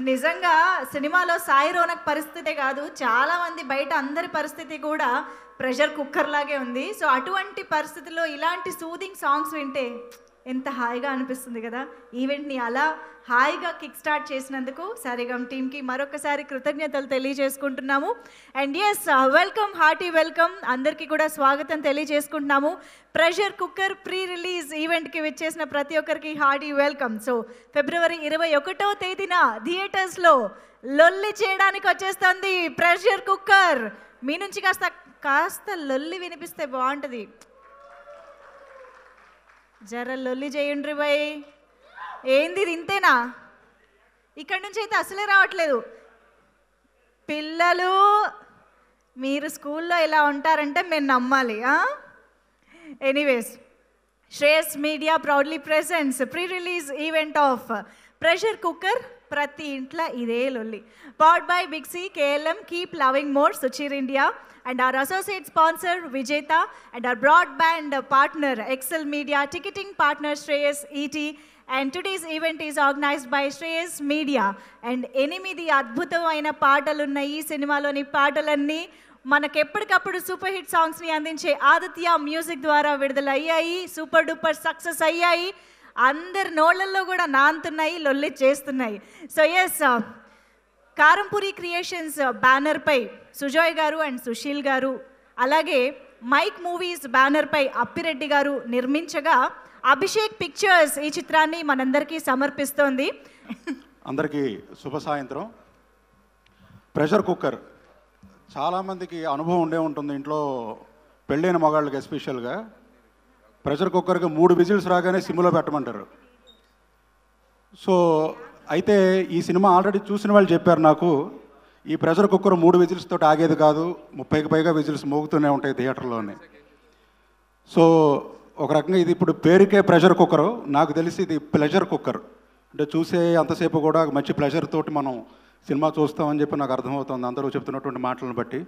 నిజంగా సినిమాలో సాయి రోనక్ పరిస్థితే కాదు చాలా మంది బయట అందరి పరిస్థితి కూడా ప్రెషర్ కుక్కర్ లాగే ఉంది సో అటువంటి పరిస్థితుల్లో ఇలాంటి సూదింగ్ సాంగ్స్ వింటే ఎంత హాయిగా అనిపిస్తుంది కదా ఈవెంట్ని అలా హాయిగా కిక్ స్టార్ట్ చేసినందుకు సరిగమ్ టీమ్కి మరొకసారి కృతజ్ఞతలు తెలియజేసుకుంటున్నాము and yes welcome hearty welcome అందరికీ కూడా స్వాగతం తెలియజేసుకుంటున్నాము ప్రెషర్ కుక్కర్ ప్రీ రిలీజ్ ఈవెంట్కి విచ్చేసిన ప్రతి ఒక్కరికి హార్టీ వెల్కమ్ సో ఫిబ్రవరి ఇరవై ఒకటో తేదీన థియేటర్స్లో లొల్లి చేయడానికి వచ్చేస్తుంది ప్రెషర్ కుక్కర్ మీ నుంచి కాస్త కాస్త లొల్లి వినిపిస్తే బాగుంటుంది జర లొల్లి చేయండి భయ్ ఏంది ఇది ఇంతేనా ఇక్కడి నుంచి అయితే అసలే రావట్లేదు పిల్లలు మీరు స్కూల్లో ఇలా ఉంటారంటే మేము నమ్మాలి anyways Shreyas media proudly presents pre release event of pressure cooker ప్రతి ఇంట్లో ఇదే లొల్లి పాడ్ బై బిగ్సీ కేఎల్ఎం కీప్ లవింగ్ మోర్ సుచీర్ India and our associate sponsor Vijeta and our broadband partner Excel Media, ticketing partner Shreyas ET and today's event is organized by Shreyas Media and ఎనిమిది అద్భుతమైన పాటలున్న ఈ సినిమాలోని పాటలన్నీ మనకెప్పటికప్పుడు super hit సాంగ్స్ని అందించే Aditya music ద్వారా విడుదల అయ్యాయి సూపర్ డూపర్ సక్సెస్ అయ్యాయి అందరి నోళ్ళల్లో కూడా నాంతున్నాయి లొల్లి చేస్తున్నాయి సో ఎస్ కారంపురి క్రియేషన్స్ బ్యానర్పై సుజాయ్ గారు అండ్ సుశీల్ గారు అలాగే మైక్ మూవీస్ బ్యానర్పై అప్పిరెడ్డి గారు నిర్మించగా అభిషేక్ పిక్చర్స్ ఈ చిత్రాన్ని మనందరికీ సమర్పిస్తోంది అందరికీ శుభ సాయంత్రం ప్రెషర్ కుక్కర్ చాలామందికి అనుభవం ఉండే ఉంటుంది ఇంట్లో పెళ్ళైన మగాళ్ళకి ఎస్పెషల్గా ప్రెషర్ కుక్కర్కి మూడు విజిల్స్ రాగానే సిమ్లో పెట్టమంటారు సో అయితే ఈ సినిమా ఆల్రెడీ చూసిన వాళ్ళు చెప్పారు నాకు ఈ ప్రెషర్ కుక్కర్ మూడు విజిల్స్ తోటి ఆగేది కాదు ముప్పైకి పైగా విజిల్స్ మోగుతూనే ఉంటాయి థియేటర్లోనే సో ఒక రకంగా ఇది ఇప్పుడు పేరుకే ప్రెషర్ కుక్కర్ నాకు తెలిసి ఇది ప్లెజర్ కుక్కర్ అంటే చూసే అంతసేపు కూడా మంచి ప్లెజర్ తోటి మనం సినిమా చూస్తామని చెప్పి నాకు అర్థమవుతుంది అందరూ చెప్తున్నటువంటి మాటలను బట్టి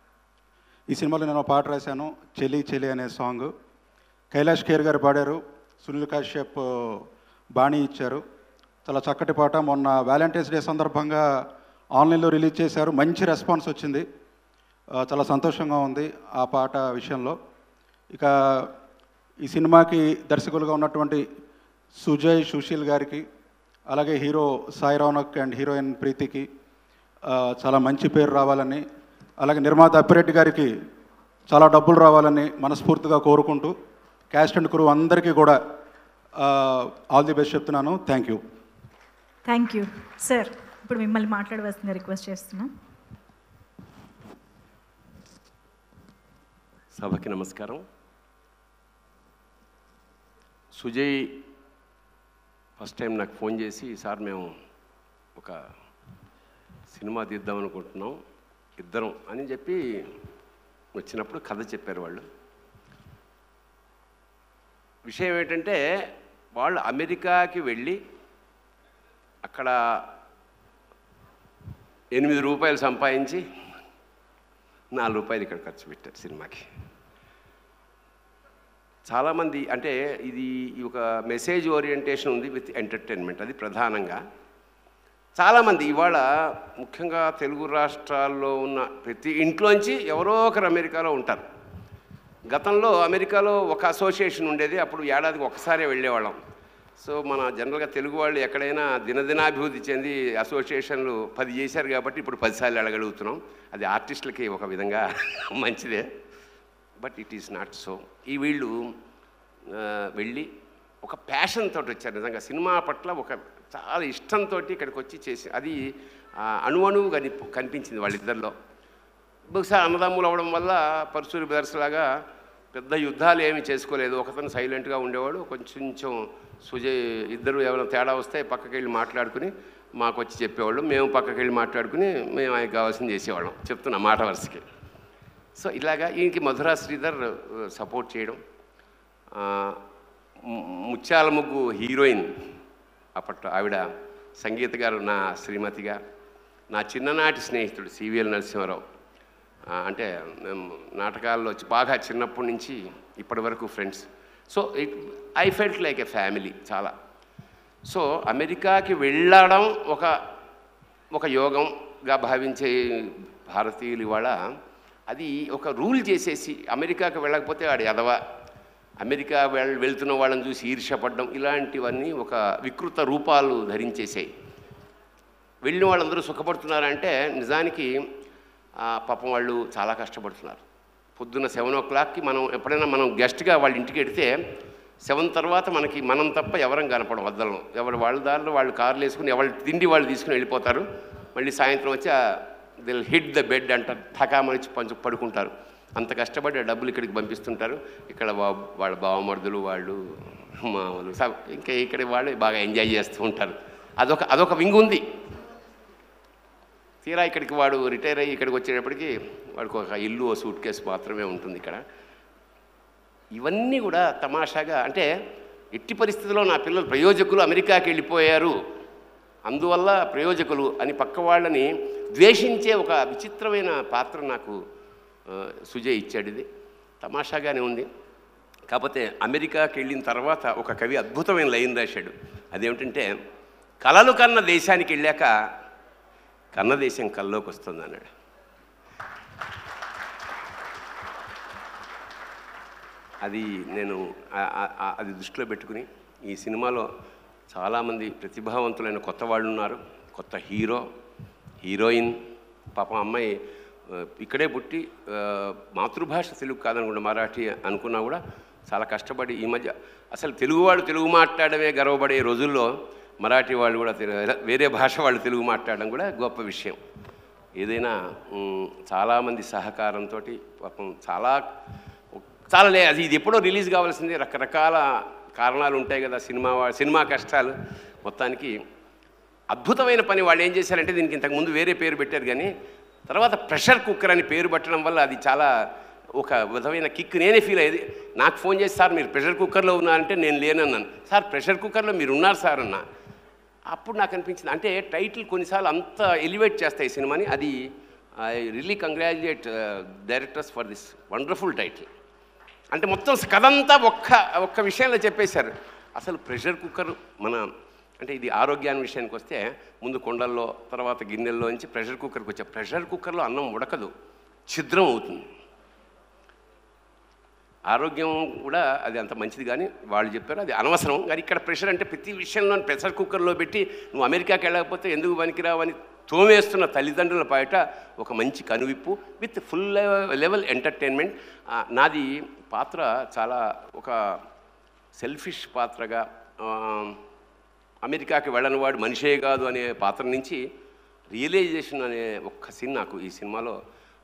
ఈ సినిమాలో నేను ఒక పాట రాశాను చెలి చెలి అనే సాంగ్ కైలాష్ ఖేర్ గారు పాడారు సునీల్ కాశ్యప్ బాణీ ఇచ్చారు చాలా చక్కటి పాట మొన్న వ్యాలంటైన్స్ డే సందర్భంగా ఆన్లైన్లో రిలీజ్ చేశారు మంచి రెస్పాన్స్ వచ్చింది ఆ, చాలా సంతోషంగా ఉంది ఆ పాట విషయంలో ఇక ఈ సినిమాకి దర్శకులుగా ఉన్నటువంటి సుజయ్ సుశీల్ గారికి అలాగే hero Sai Raunak and heroine ప్రీతికి ఆ, చాలా మంచి పేరు రావాలని అలాగే నిర్మాత అప్పిరెడ్డి గారికి చాలా డబ్బులు రావాలని మనస్ఫూర్తిగా కోరుకుంటూ క్యాస్ట్ అండ్ క్రూ అందరికీ కూడా ఆల్ ది బెస్ట్ చెప్తున్నాను thank you thank you sir ఇప్పుడు మిమ్మల్ని మాట్లాడవలసింది రిక్వెస్ట్ చేస్తున్నాం సభకి నమస్కారం సుజయ్ ఫస్ట్ టైం నాకు ఫోన్ చేసి సార్ మేము ఒక సినిమా తీద్దాం అనుకుంటున్నాం ఇద్దరం అని చెప్పి వచ్చినప్పుడు కథ చెప్పారు వాళ్ళు విషయం ఏంటంటే వాళ్ళు అమెరికాకి వెళ్ళి అక్కడ ఎనిమిది రూపాయలు సంపాదించి నాలుగు రూపాయలు ఇక్కడ ఖర్చు పెట్టారు సినిమాకి చాలామంది అంటే ఇది ఈ ఒక మెసేజ్ ఓరియంటేషన్ ఉంది విత్ ఎంటర్టైన్మెంట్ అది ప్రధానంగా చాలామంది ఇవాళ ముఖ్యంగా తెలుగు రాష్ట్రాల్లో ఉన్న ప్రతి ఇంట్లోంచి ఎవరో ఒకరు అమెరికాలో ఉంటారు గతంలో అమెరికాలో ఒక అసోసియేషన్ ఉండేది అప్పుడు ఏడాదికి ఒకసారి వెళ్ళేవాళ్ళం సో మన జనరల్గా తెలుగు వాళ్ళు ఎక్కడైనా దినదినాభివృద్ధి చెంది అసోసియేషన్లు పది చేశారు కాబట్టి ఇప్పుడు పదిసార్లు వెళ్ళగలుగుతున్నాం అది ఆర్టిస్టులకి ఒక విధంగా మంచిదే but it is not so ఈ వీళ్ళు ఆ, వెళ్ళి ఒక ప్యాషన్ తోటి వచ్చారు నిజంగా సినిమా పట్ల ఒక చాలా ఇష్టంతో ఇక్కడికి వచ్చి చేసి అది ఆ, అణువణువు కని కనిపించింది వాళ్ళిద్దరిలో బహుశా అన్నదమ్ములు అవడం వల్ల పరశురి బ్రదర్స్ లాగా పెద్ద యుద్ధాలు ఏమీ చేసుకోలేదు ఒకతను సైలెంట్గా ఉండేవాడు కొంచెం సుజయ్ ఇద్దరు ఏమైనా తేడా వస్తే పక్కకి వెళ్ళి మాట్లాడుకుని మాకు వచ్చి చెప్పేవాళ్ళు మేము పక్కకి వెళ్ళి మాట్లాడుకుని మేము ఆయనకు కావాల్సింది చేసేవాళ్ళం చెప్తున్నా మాట వరుసకి సో ఇలాగా ఈయనకి మధురా శ్రీధర్ సపోర్ట్ చేయడం ఆ, ము- ముత్యాల ముగ్గు హీరోయిన్ అప్పట్లో ఆవిడ సంగీత గారు నా శ్రీమతిగా నా చిన్ననాటి స్నేహితుడు సివిఎల్ నరసింహారావు ఆ, అంటే మేము నాటకాల్లో వచ్చి బాగా చిన్నప్పటి నుంచి ఇప్పటి వరకు friends so it I felt like a family చాలా సో అమెరికాకి వెళ్ళడం ఒక ఒక యోగంగా భావించే భారతీయులు ఇవాళ అది ఒక రూల్ చేసేసి అమెరికాకు వెళ్ళకపోతే వాడు ఎదవ అమెరికా వెళ్ వెళ్తున్న వాళ్ళని చూసి ఈర్ష్యపడడం ఇలాంటివన్నీ ఒక వికృత రూపాలు ధరించేసాయి వెళ్ళిన వాళ్ళందరూ సుఖపడుతున్నారంటే నిజానికి ఆ, పాపం వాళ్ళు చాలా కష్టపడుతున్నారు పొద్దున్న సెవెన్ ఓ క్లాక్కి మనం ఎప్పుడైనా మనం గెస్ట్గా వాళ్ళ ఇంటికి వెడితే సెవెన్ తర్వాత మనకి మనం తప్ప ఎవరం కనపడం వద్దలను ఎవరు వాళ్ళ దారిలో వాళ్ళు కార్లు వేసుకుని ఎవరి తిండి వాళ్ళు తీసుకుని వెళ్ళిపోతారు మళ్ళీ సాయంత్రం వచ్చి దిల్ హిట్ ద బెడ్ అంటారు ఠకామనిచ్చి పంచు పడుకుంటారు అంత కష్టపడి ఆ డబ్బులు ఇక్కడికి పంపిస్తుంటారు ఇక్కడ వా- వాళ్ళ బావమరుదులు వాళ్ళు మామూలు స- ఇంకా ఇక్కడ వాళ్ళు బాగా ఎంజాయ్ చేస్తూ ఉంటారు అదొక అదొక వింగ్ ఉంది తీరా ఇక్కడికి వాడు రిటైర్ అయ్యి ఇక్కడికి వచ్చేటప్పటికి వాడికి ఒక ఇల్లు ఓ సూట్ కేసు మాత్రమే ఉంటుంది ఇక్కడ ఇవన్నీ కూడా తమాషాగా అంటే ఎట్టి పరిస్థితుల్లో నా పిల్లలు ప్రయోజకులు అమెరికాకి వెళ్ళిపోయారు అందువల్ల ప్రయోజకులు అని పక్క వాళ్ళని ద్వేషించే ఒక విచిత్రమైన పాత్ర నాకు ఆ, సుజయ్ ఇచ్చాడు ఇది తమాషాగానే ఉంది కాకపోతే అమెరికాకి వెళ్ళిన తర్వాత ఒక కవి అద్భుతమైన లైన్ రాశాడు అదేమిటంటే కలలు కన్న దేశానికి వెళ్ళాక కన్న దేశం కల్లోకి వస్తుంది అన్నాడు అది నేను ఆ- ఆ- ఆ- అది దృష్టిలో పెట్టుకుని ఈ సినిమాలో చాలామంది ప్రతిభావంతులైన కొత్త వాళ్ళు ఉన్నారు కొత్త హీరో హీరోయిన్ పాపం అమ్మాయి ఆ, ఇక్కడే పుట్టి ఆ, మాతృభాష తెలుగు కాదనుకుంటా మరాఠీ అనుకున్నా కూడా చాలా కష్టపడి ఈ మధ్య అసలు తెలుగువాడు తెలుగు మాట్లాడమే గర్వపడే రోజుల్లో మరాఠీ వాళ్ళు కూడా తెలు- వేరే భాష వాళ్ళు తెలుగు మాట్లాడడం కూడా గొప్ప విషయం ఏదైనా మ్, చాలామంది సహకారంతో పాపం చాలా చాలా లే అది ఇది ఎప్పుడో రిలీజ్ కావాల్సింది రకరకాల కారణాలు ఉంటాయి కదా సినిమా వా- సినిమా కష్టాలు మొత్తానికి అద్భుతమైన పని వాళ్ళు ఏం చేశారంటే దీనికి ఇంతకుముందు వేరే పేరు పెట్టారు కానీ తర్వాత ప్రెషర్ కుక్కర్ అని పేరు పెట్టడం వల్ల అది చాలా ఒక విధమైన కిక్ నేనే ఫీల్ అయ్యేది నాకు ఫోన్ చేసి సార్ మీరు ప్రెషర్ కుక్కర్లో ఉన్నారంటే నేను లేనన్నాను సార్ ప్రెషర్ కుక్కర్లో మీరు ఉన్నారు సార్ అన్న అప్పుడు నాకు అనిపించింది అంటే టైటిల్ కొన్నిసార్లు అంత ఎలివేట్ చేస్తాయి ఈ సినిమాని అది I really congratulate directors for this wonderful title అంటే మొత్తం కథ అంతా ఒక్క ఒక్క విషయంలో చెప్పేశారు అసలు ప్రెషర్ కుక్కర్ మన అంటే ఇది ఆరోగ్యాన్ని విషయానికి వస్తే ముందు కొండల్లో తర్వాత గిన్నెల్లో నుంచి ప్రెషర్ కుక్కర్కి వచ్చే ప్రెషర్ కుక్కర్లో అన్నం ఉడకదు ఛిద్రం అవుతుంది ఆరోగ్యం కూడా అది అంత మంచిది కానీ వాళ్ళు చెప్పారు అది అనవసరం కానీ ఇక్కడ ప్రెషర్ అంటే ప్రతి విషయంలో ప్రెషర్ కుక్కర్లో పెట్టి నువ్వు అమెరికాకి వెళ్ళకపోతే ఎందుకు పనికిరావని తోమేస్తున్న తల్లిదండ్రుల బయట ఒక మంచి కనువిప్పు విత్ ఫుల్ లెవెల్ ఎంటర్టైన్మెంట్ ఆ, నాది పాత్ర చాలా ఒక సెల్ఫిష్ పాత్రగా ఆ, అమెరికాకి వెళ్ళని వాడు మనిషే కాదు అనే పాత్ర నుంచి రియలైజేషన్ అనే ఒక్క సీన్ నాకు ఈ సినిమాలో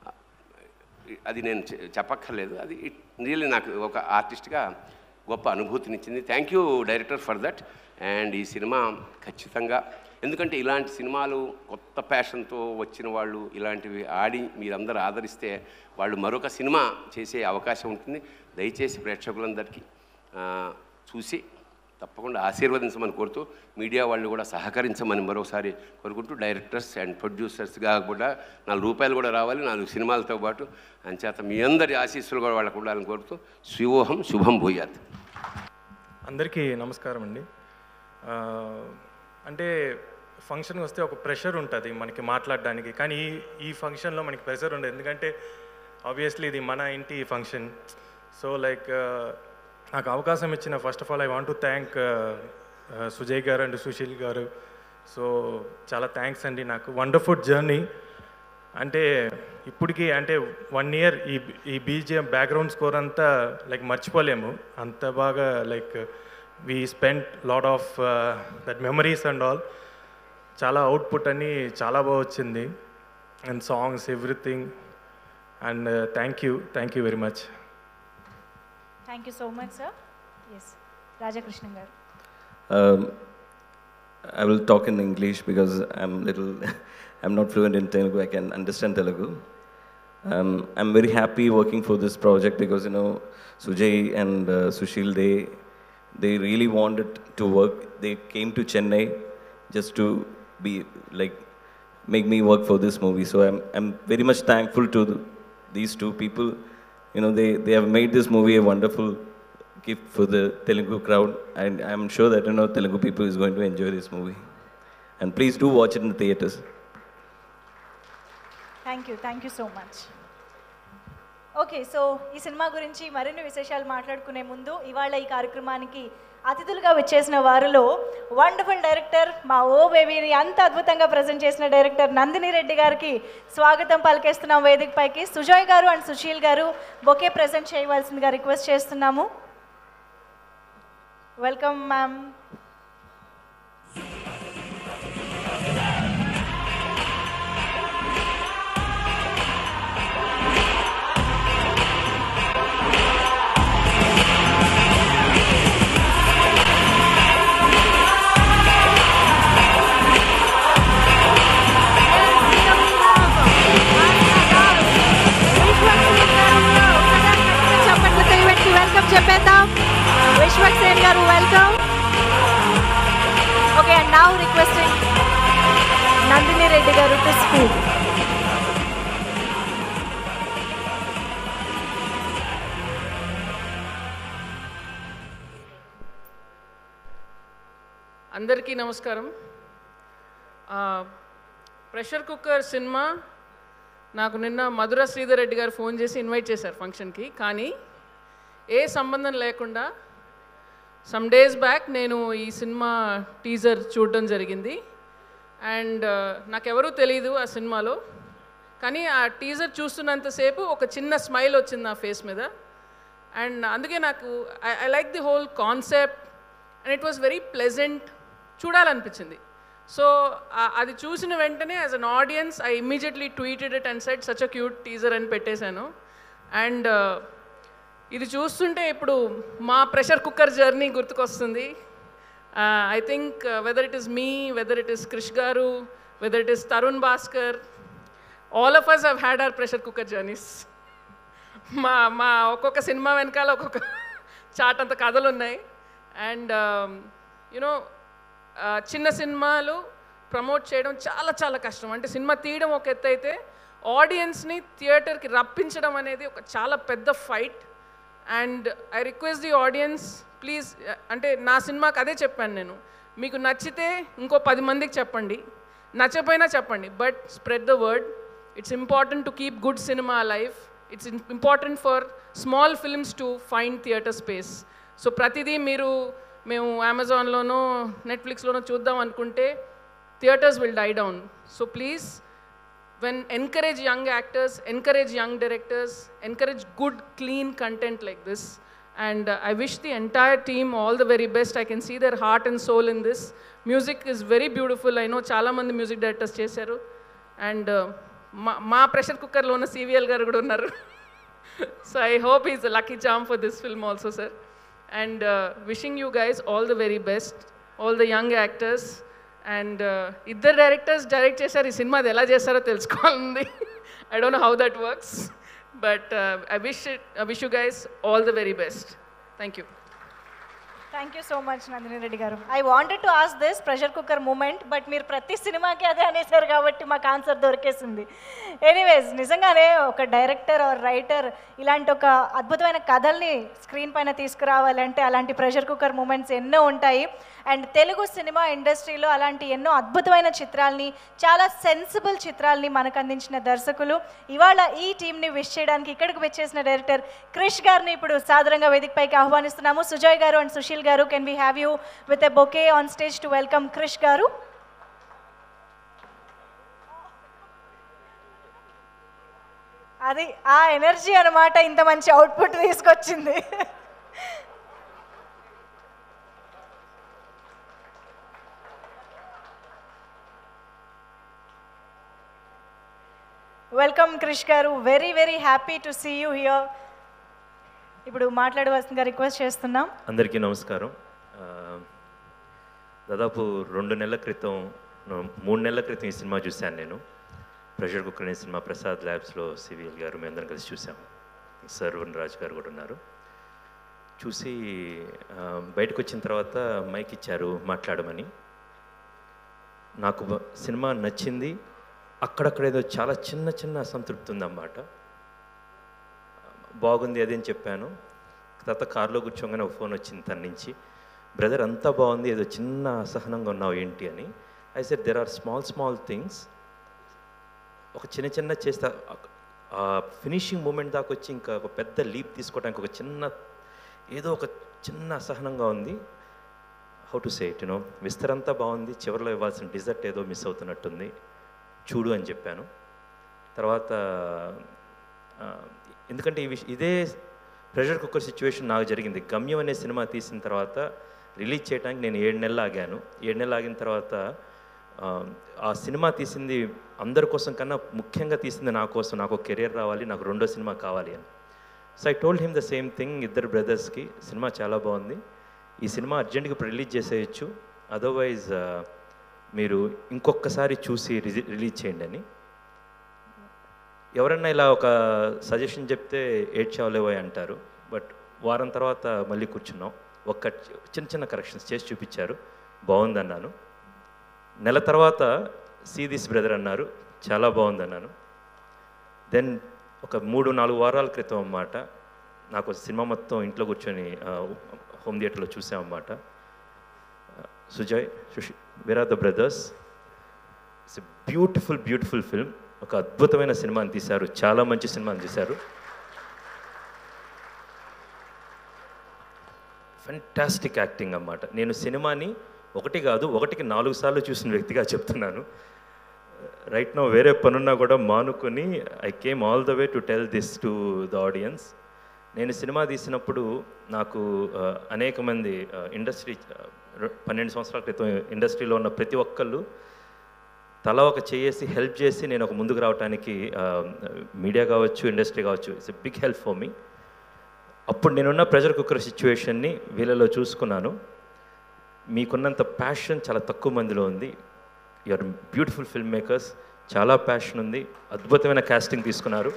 అది నేను చె- చెప్పక్కర్లేదు అది రియల్లీ నాకు ఒక ఆర్టిస్ట్గా గొప్ప అనుభూతినిచ్చింది thank you director for that and ఈ సినిమా ఖచ్చితంగా ఎందుకంటే ఇలాంటి సినిమాలు కొత్త ప్యాషన్తో వచ్చిన వాళ్ళు ఇలాంటివి ఆడి మీరందరూ ఆదరిస్తే వాళ్ళు మరొక సినిమా చేసే అవకాశం ఉంటుంది దయచేసి ప్రేక్షకులందరికీ ఆ, చూసి తప్పకుండా ఆశీర్వదించమని కోరుతూ మీడియా వాళ్ళు కూడా సహకరించమని మరోసారి కోరుకుంటూ డైరెక్టర్స్ అండ్ ప్రొడ్యూసర్స్గా కూడా నాలుగు రూపాయలు కూడా రావాలి నాలుగు సినిమాలతో పాటు అంచేత మీ అందరి ఆశీస్సులు కూడా వాళ్ళకు ఉండాలని కోరుతూ శివోహం శుభం భూయాత్ అందరికీ నమస్కారం అండి ఆ, అంటే ఫంక్షన్కి వస్తే ఒక ప్రెషర్ ఉంటుంది మనకి మాట్లాడడానికి కానీ ఈ ఈ ఫంక్షన్లో మనకి ప్రెషర్ ఉండదు ఎందుకంటే ఆబ్వియస్లీ ఇది మన ఇంటి ఫంక్షన్ సో లైక్ నాకు అవకాశం ఇచ్చిన first of all I want to thank Sujay garu and Sushil గారు సో చాలా థ్యాంక్స్ అండి నాకు వండర్ఫుల్ జర్నీ అంటే ఇప్పటికి అంటే వన్ ఇయర్ ఈ ఈ బీజిఎం బ్యాక్గ్రౌండ్ స్కోర్ అంతా లైక్ మర్చిపోలేము అంత బాగా like we spend lot of that memories and all చాలా అవుట్పుట్ అని చాలా బాగా వచ్చింది and songs everything and thank you thank you very much thank you so much sir S Rajakrishna garu Um, I will talk in English because I'm little, I'm not fluent in Telugu. I can understand Telugu. Um, I'm very happy working for this project because you know Sujay and uh, Sushil they they really wanted to work. They came to Chennai just to be like make me work for this movie. So I'm I'm very much thankful to the, these two people. You know they they have made this movie a wonderful gift for the Telugu crowd, and I'm sure that you know Telugu people is going to enjoy this movie. And please do watch it in the theaters. Thank you thank you so much okay so ఈ cinema గురించి మరిన్ని విశేషాలు మాట్లాడుకునే ముందు ఇవాళ ఈ కార్యక్రమానికి అతిథులుగా వచ్చేసిన వారిలో వండర్ఫుల్ డైరెక్టర్ మా ఓ బేబీని అంత అద్భుతంగా ప్రజెంట్ చేసిన డైరెక్టర్ నందిని రెడ్డి గారికి స్వాగతం పలికేస్తున్నాం వేదిక పైకి Sujay garu and Sushil garu bouquet present చేయవలసిందిగా రిక్వెస్ట్ చేస్తున్నాము వెల్కమ్ మ్యామ్ చప్పట్లు చేయబెట్టి వెల్కమ్ చెప్పేద్దాం Vishwak Sen garu welcome okay and now requesting Nandini Reddy garu to speak అందరికీ నమస్కారం ఆ, ప్రెషర్ కుక్కర్ సినిమా నాకు నిన్న మధుర శ్రీధర్ రెడ్డి గారు ఫోన్ చేసి ఇన్వైట్ చేశారు ఫంక్షన్కి కానీ ఏ సంబంధం లేకుండా సమ్ డేస్ బ్యాక్ నేను ఈ సినిమా టీజర్ చూడడం జరిగింది అండ్ నాకెవరూ తెలియదు ఆ సినిమాలో కానీ ఆ టీజర్ చూస్తున్నంతసేపు ఒక చిన్న స్మైల్ వచ్చింది నా ఫేస్ మీద అండ్ అందుకే నాకు I like the whole concept and it was very pleasant చూడాలనిపించింది సో అది చూసిన వెంటనే as an audience I immediately tweeted it and said such a cute teaser అని పెట్టేశాను అండ్ ఇది చూస్తుంటే ఇప్పుడు మా ప్రెషర్ కుక్కర్ జర్నీ గుర్తుకొస్తుంది I think whether it is me whether it is Krish garu whether it is Tarun Bhaskar all of us have had our pressure cooker journeys మా మా ఒక్కొక్క సినిమా వెనకాల ఒక్కొక్క చాట్ అంత కథలు ఉన్నాయి అండ్ యునో చిన్న సినిమాలు ప్రమోట్ చేయడం చాలా చాలా కష్టం అంటే సినిమా తీయడం ఒక ఎత్తు అయితే ఆడియన్స్ని థియేటర్కి రప్పించడం అనేది ఒక చాలా పెద్ద fight and I request the audience please అంటే నా సినిమాకి అదే చెప్పాను నేను మీకు నచ్చితే ఇంకో పది మందికి చెప్పండి నచ్చపోయినా చెప్పండి but spread the word it's important to keep good cinema life it's important for small films to find theatre space so ప్రతిదీ మీరు మేము అమెజాన్లోనో నెట్ఫ్లిక్స్లోనో చూద్దాం అనుకుంటే theatres will die down so please when encourage young actors encourage young directors encourage good clean content like this and uh, i wish the entire team all the very best i can see their heart and soul in this music is very beautiful i know చాలా మంది music directors చేశారు and మా మా pressure కుక్కర్లో ఉన్న సివిఎల్ గారు కూడా ఉన్నారు so I hope is lucky charm for this film also sir and wishing you guys all the very best all the young actors and ఇద్దరు డైరెక్టర్స్ డైరెక్ట్ చేశారు ఈ సినిమా అది ఎలా చేస్తారో తెలుసుకోవాలంది I don't know how that works but I wish it I wish you guys all the very best thank you thank you so much Nandini Reddy garu I wanted to ask this pressure cooker moment but మీరు ప్రతి సినిమాకి అదే అనేసారు కాబట్టి మాకు answer దొరికేసింది anyways నిజంగానే ఒక director are writer ఇలాంటి ఒక అద్భుతమైన కథల్ని స్క్రీన్ పైన తీసుకురావాలంటే అలాంటి ప్రెషర్ కుక్కర్ మూమెంట్స్ ఎన్నో ఉంటాయి అండ్ తెలుగు సినిమా ఇండస్ట్రీలో అలాంటి ఎన్నో అద్భుతమైన చిత్రాల్ని చాలా సెన్సిబుల్ చిత్రాల్ని మనకు అందించిన దర్శకులు ఇవాళ ఈ టీంని విష్ చేయడానికి ఇక్కడికి వచ్చేసిన డైరెక్టర్ క్రిష్ గారిని ఇప్పుడు సాదరంగా వేదికపైకి ఆహ్వానిస్తున్నాము Sujay garu and Sushil garu can we have you with a bouquet on stage to welcome Krish garu అది ఆ ఎనర్జీ అన్నమాట ఇంత మంచి అవుట్పుట్ తీసుకొచ్చింది welcome Krish garu very very happy to see you here ఇప్పుడు మాట్లాడవలసిందిగా రిక్వెస్ట్ చేస్తున్నాం అందరికీ నమస్కారం ఆ, దాదాపు రెండు నెలల క్రితం ను- మూడు నెలల క్రితం ఈ సినిమా చూశాను నేను ప్రెషర్ కుక్కర్ అనే సినిమా ప్రసాద్ ల్యాబ్స్లో సివిఎల్ గారు మేమందరం కలిసి చూసాము సార్ వరుణ్ రాజ్ గారు కూడా ఉన్నారు చూసి ఆ, బయటకు వచ్చిన తర్వాత మైక్ ఇచ్చారు మాట్లాడమని నాకు బ- సినిమా నచ్చింది అక్కడక్కడ ఏదో చాలా చిన్న చిన్న అసంతృప్తి ఉందన్నమాట బాగుంది అది అని చెప్పాను తర్వాత కార్లో కూర్చోగానే ఒక ఫోన్ వచ్చింది తన నుంచి బ్రదర్ అంతా బాగుంది ఏదో చిన్న అసహనంగా ఉన్నావు ఏంటి అని I said there are small small things ఒక చిన్న చిన్న చేస్తే ఆ ఫినిషింగ్ మూమెంట్ దాకా వచ్చి ఇంకా ఒక పెద్ద లీప్ తీసుకోవడానికి ఒక చిన్న ఏదో ఒక చిన్న అసహనంగా ఉంది how to say it you know విస్తరంతా బాగుంది చివరిలో ఇవ్వాల్సిన డిజర్ట్ ఏదో మిస్ అవుతున్నట్టుంది చూడు అని చెప్పాను తర్వాత ఆ, ఎందుకంటే ఈ విష ఇదే ప్రెషర్ కుక్కర్ సిచ్యువేషన్ నాకు జరిగింది గమ్యం అనే సినిమా తీసిన తర్వాత రిలీజ్ చేయడానికి నేను ఏడు నెలలు ఆగాను ఏడు నెలలు ఆగిన తర్వాత ఆ, ఆ సినిమా తీసింది అందరి కోసం కన్నా ముఖ్యంగా తీసింది నా కోసం నాకు ఒక కెరీర్ రావాలి నాకు రెండో సినిమా కావాలి అని so I told him the same thing ఇద్దరు బ్రదర్స్కి సినిమా చాలా బాగుంది ఈ సినిమా అర్జెంట్గా ఇప్పుడు రిలీజ్ చేసేయచ్చు అదర్వైజ్ మీరు ఇంకొకసారి చూసి రిజి రిలీజ్ చేయండి అని ఎవరన్నా ఇలా ఒక సజెషన్ చెప్తే ఏడ్చావులేవో అంటారు బట్ వారం తర్వాత మళ్ళీ కూర్చున్నాం ఒక్క చిన్న చిన్న కరెక్షన్స్ చేసి చూపించారు బాగుందన్నాను నెల తర్వాత సీ దిస్ బ్రదర్ అన్నారు చాలా బాగుందన్నాను దెన్ ఒక మూడు నాలుగు వారాల క్రితం అన్నమాట నాకు సినిమా మొత్తం ఇంట్లో కూర్చొని హోమ్ థియేటర్లో చూసామన్నమాట Sujay Sushil where are the brothers it's beautiful beautiful film ఒక అద్భుతమైన సినిమాని తీశారు చాలా మంచి సినిమాని తీశారు ఫెంటాస్టిక్ యాక్టింగ్ అన్నమాట నేను సినిమాని ఒకటి కాదు ఒకటికి నాలుగు సార్లు చూసిన వ్యక్తిగా చెప్తున్నాను రైట్ నో వేరే పనున్నా కూడా మానుకొని I came all the way to tell this to the audience నేను సినిమా తీసినప్పుడు నాకు ఆ, అనేక మంది ఇండస్ట్రీ పన్నెండు సంవత్సరాల క్రితం ఇండస్ట్రీలో ఉన్న ప్రతి ఒక్కళ్ళు తల ఒక చేసి హెల్ప్ చేసి నేను ఒక ముందుకు రావడానికి మీడియా కావచ్చు ఇండస్ట్రీ కావచ్చు it's a big help for me అప్పుడు నేనున్న ప్రెషర్ కుక్కర్ సిచ్యువేషన్ని వీళ్ళలో చూసుకున్నాను మీకున్నంత ప్యాషన్ చాలా తక్కువ మందిలో ఉంది యూఆర్ బ్యూటిఫుల్ ఫిల్మ్ మేకర్స్ చాలా ప్యాషన్ ఉంది అద్భుతమైన కాస్టింగ్ తీసుకున్నారు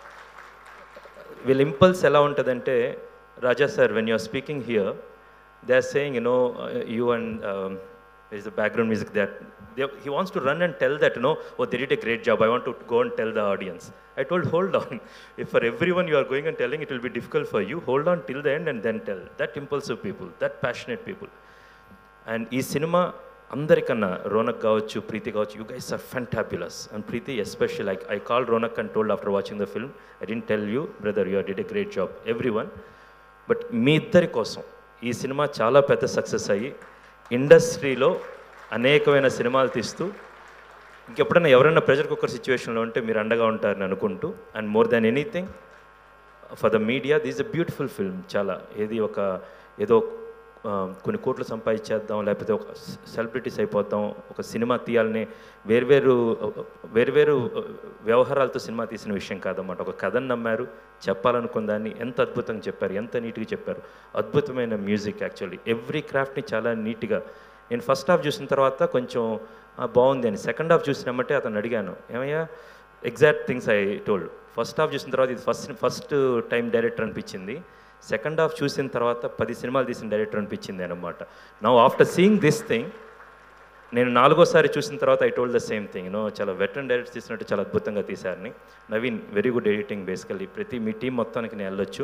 వీళ్ళ ఇంపల్స్ ఎలా ఉంటుందంటే Raja sir when you're speaking here they are saying you know you and is the background music that he wants to run and tell that you know oh they did a great job i want to go and tell the audience i told hold on if for everyone you are going and telling it will be difficult for you hold on till the end and then tell that impulsive people that passionate people and ఈ cinema అందరికన్నా రోనక్ కావచ్చు ప్రీతి కావచ్చు you guys are fantabulous and Preethi special I I call Ronak and told after watching the film I didn't tell you brother you are did a great job everyone but మీ ఇద్దరి కోసం ఈ cinema చాలా పెద్ద success అయ్యి ఇండస్ట్రీలో అనేకమైన సినిమాలు తీస్తూ ఇంకెప్పుడైనా ఎవరైనా ప్రెషర్ కుక్కర్ సిచ్యువేషన్లో ఉంటే మీరు అండగా ఉంటారని అనుకుంటూ and more than anything for the media this a beautiful film చాలా ఏది ఒక ఏదో ఆ, కొన్ని కోట్లు సంపాదించేద్దాం లేకపోతే ఒక సెలబ్రిటీస్ అయిపోతాం ఒక సినిమా తీయాలని వేర్వేరు వేర్వేరు వ్యవహారాలతో సినిమా తీసిన విషయం కాదన్నమాట ఒక కథను నమ్మారు చెప్పాలనుకున్న దాన్ని ఎంత అద్భుతంగా చెప్పారు ఎంత నీట్గా చెప్పారు అద్భుతమైన మ్యూజిక్ యాక్చువల్లీ ఎవ్రీ క్రాఫ్ట్ని చాలా నీట్గా నేను ఫస్ట్ హాఫ్ చూసిన తర్వాత కొంచెం "ఆ, బాగుంది అని సెకండ్ హాఫ్ చూసినామంటే అతను అడిగాను ఏమయ్యా exact things I told first half చూసిన తర్వాత ఇది ఫస్ట్ ఫస్ట్ టైం డైరెక్టర్ అనిపించింది సెకండ్ హాఫ్ చూసిన తర్వాత పది సినిమాలు తీసిన డైరెక్టర్ అనిపించింది అనమాట now after seeing this thing నేను నాలుగోసారి చూసిన తర్వాత I told the same thing no చాలా వెటరన్ డైరెక్టర్ తీసినట్టు చాలా అద్భుతంగా తీశారని Naveen very good editing basically ప్రతి మీ టీం మొత్తానికి నేను వెళ్ళొచ్చు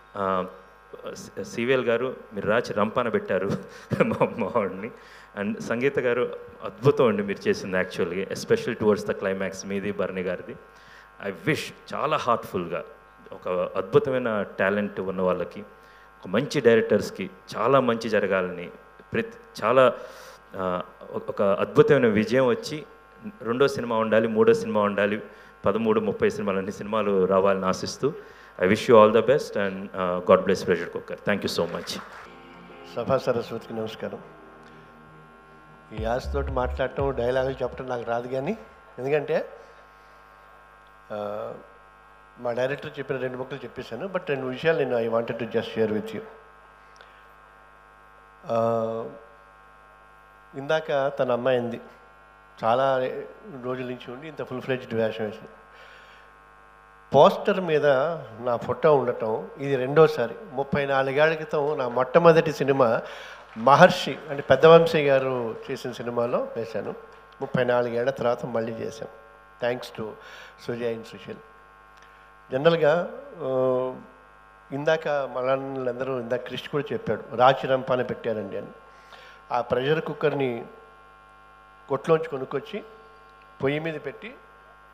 సివిఎల్ గారు మీరు రాచి రంపాన పెట్టారు మా మావాడిని అండ్ సంగీత గారు అద్భుతం అండి మీరు చేసింది యాక్చువల్గా ఎస్పెషల్ టువర్డ్స్ ద క్లైమాక్స్ మీది బర్ని గారిది ఐ విష్ చాలా హార్ట్ఫుల్గా ఒక అద్భుతమైన టాలెంట్ ఉన్న వాళ్ళకి ఒక మంచి డైరెక్టర్స్కి చాలా మంచి జరగాలని ప్రతి చాలా ఆ, ఒక అద్భుతమైన విజయం వచ్చి రెండో సినిమా ఉండాలి మూడో సినిమా ఉండాలి పదమూడు ముప్పై సినిమాలు అన్ని సినిమాలు రావాలని ఆశిస్తూ I wish you all the best and God bless pressure cooker thank you so much సభా సరస్వతికి నమస్కారం ఈ యాస్తోటి మాట్లాడటం డైలాగులు చెప్పడం నాకు రాదు కానీ ఎందుకంటే ఆ, మా డైరెక్టర్ చెప్పిన రెండు ముక్కలు చెప్పేశాను బట్ రెండు విషయాలు నేను I wanted to just share with you ఇందాక తన అమ్మాయి ఉంది చాలా రోజుల నుంచి ఉండి ఇంత ఫుల్ ఫ్లెడ్జ్డ్ వేషం వేసింది పోస్టర్ మీద నా ఫోటో ఉండటం ఇది రెండోసారి ముప్పై నాలుగేళ్ల క్రితం నా మొట్టమొదటి సినిమా మహర్షి అంటే పెద్దవంశీ గారు చేసిన సినిమాలో వేశాను ముప్పై నాలుగేళ్ల తర్వాత మళ్ళీ చేశాను thanks to Sujay and Sushil జనరల్గా ఆ, ఇందాక మళ్ళందరూ ఇందాక క్రిష్ కూడా చెప్పాడు రాచి రంపాన పెట్టారండి అని ఆ ప్రెషర్ కుక్కర్ని కొట్లోంచి కొనుక్కొచ్చి పొయ్యి మీద పెట్టి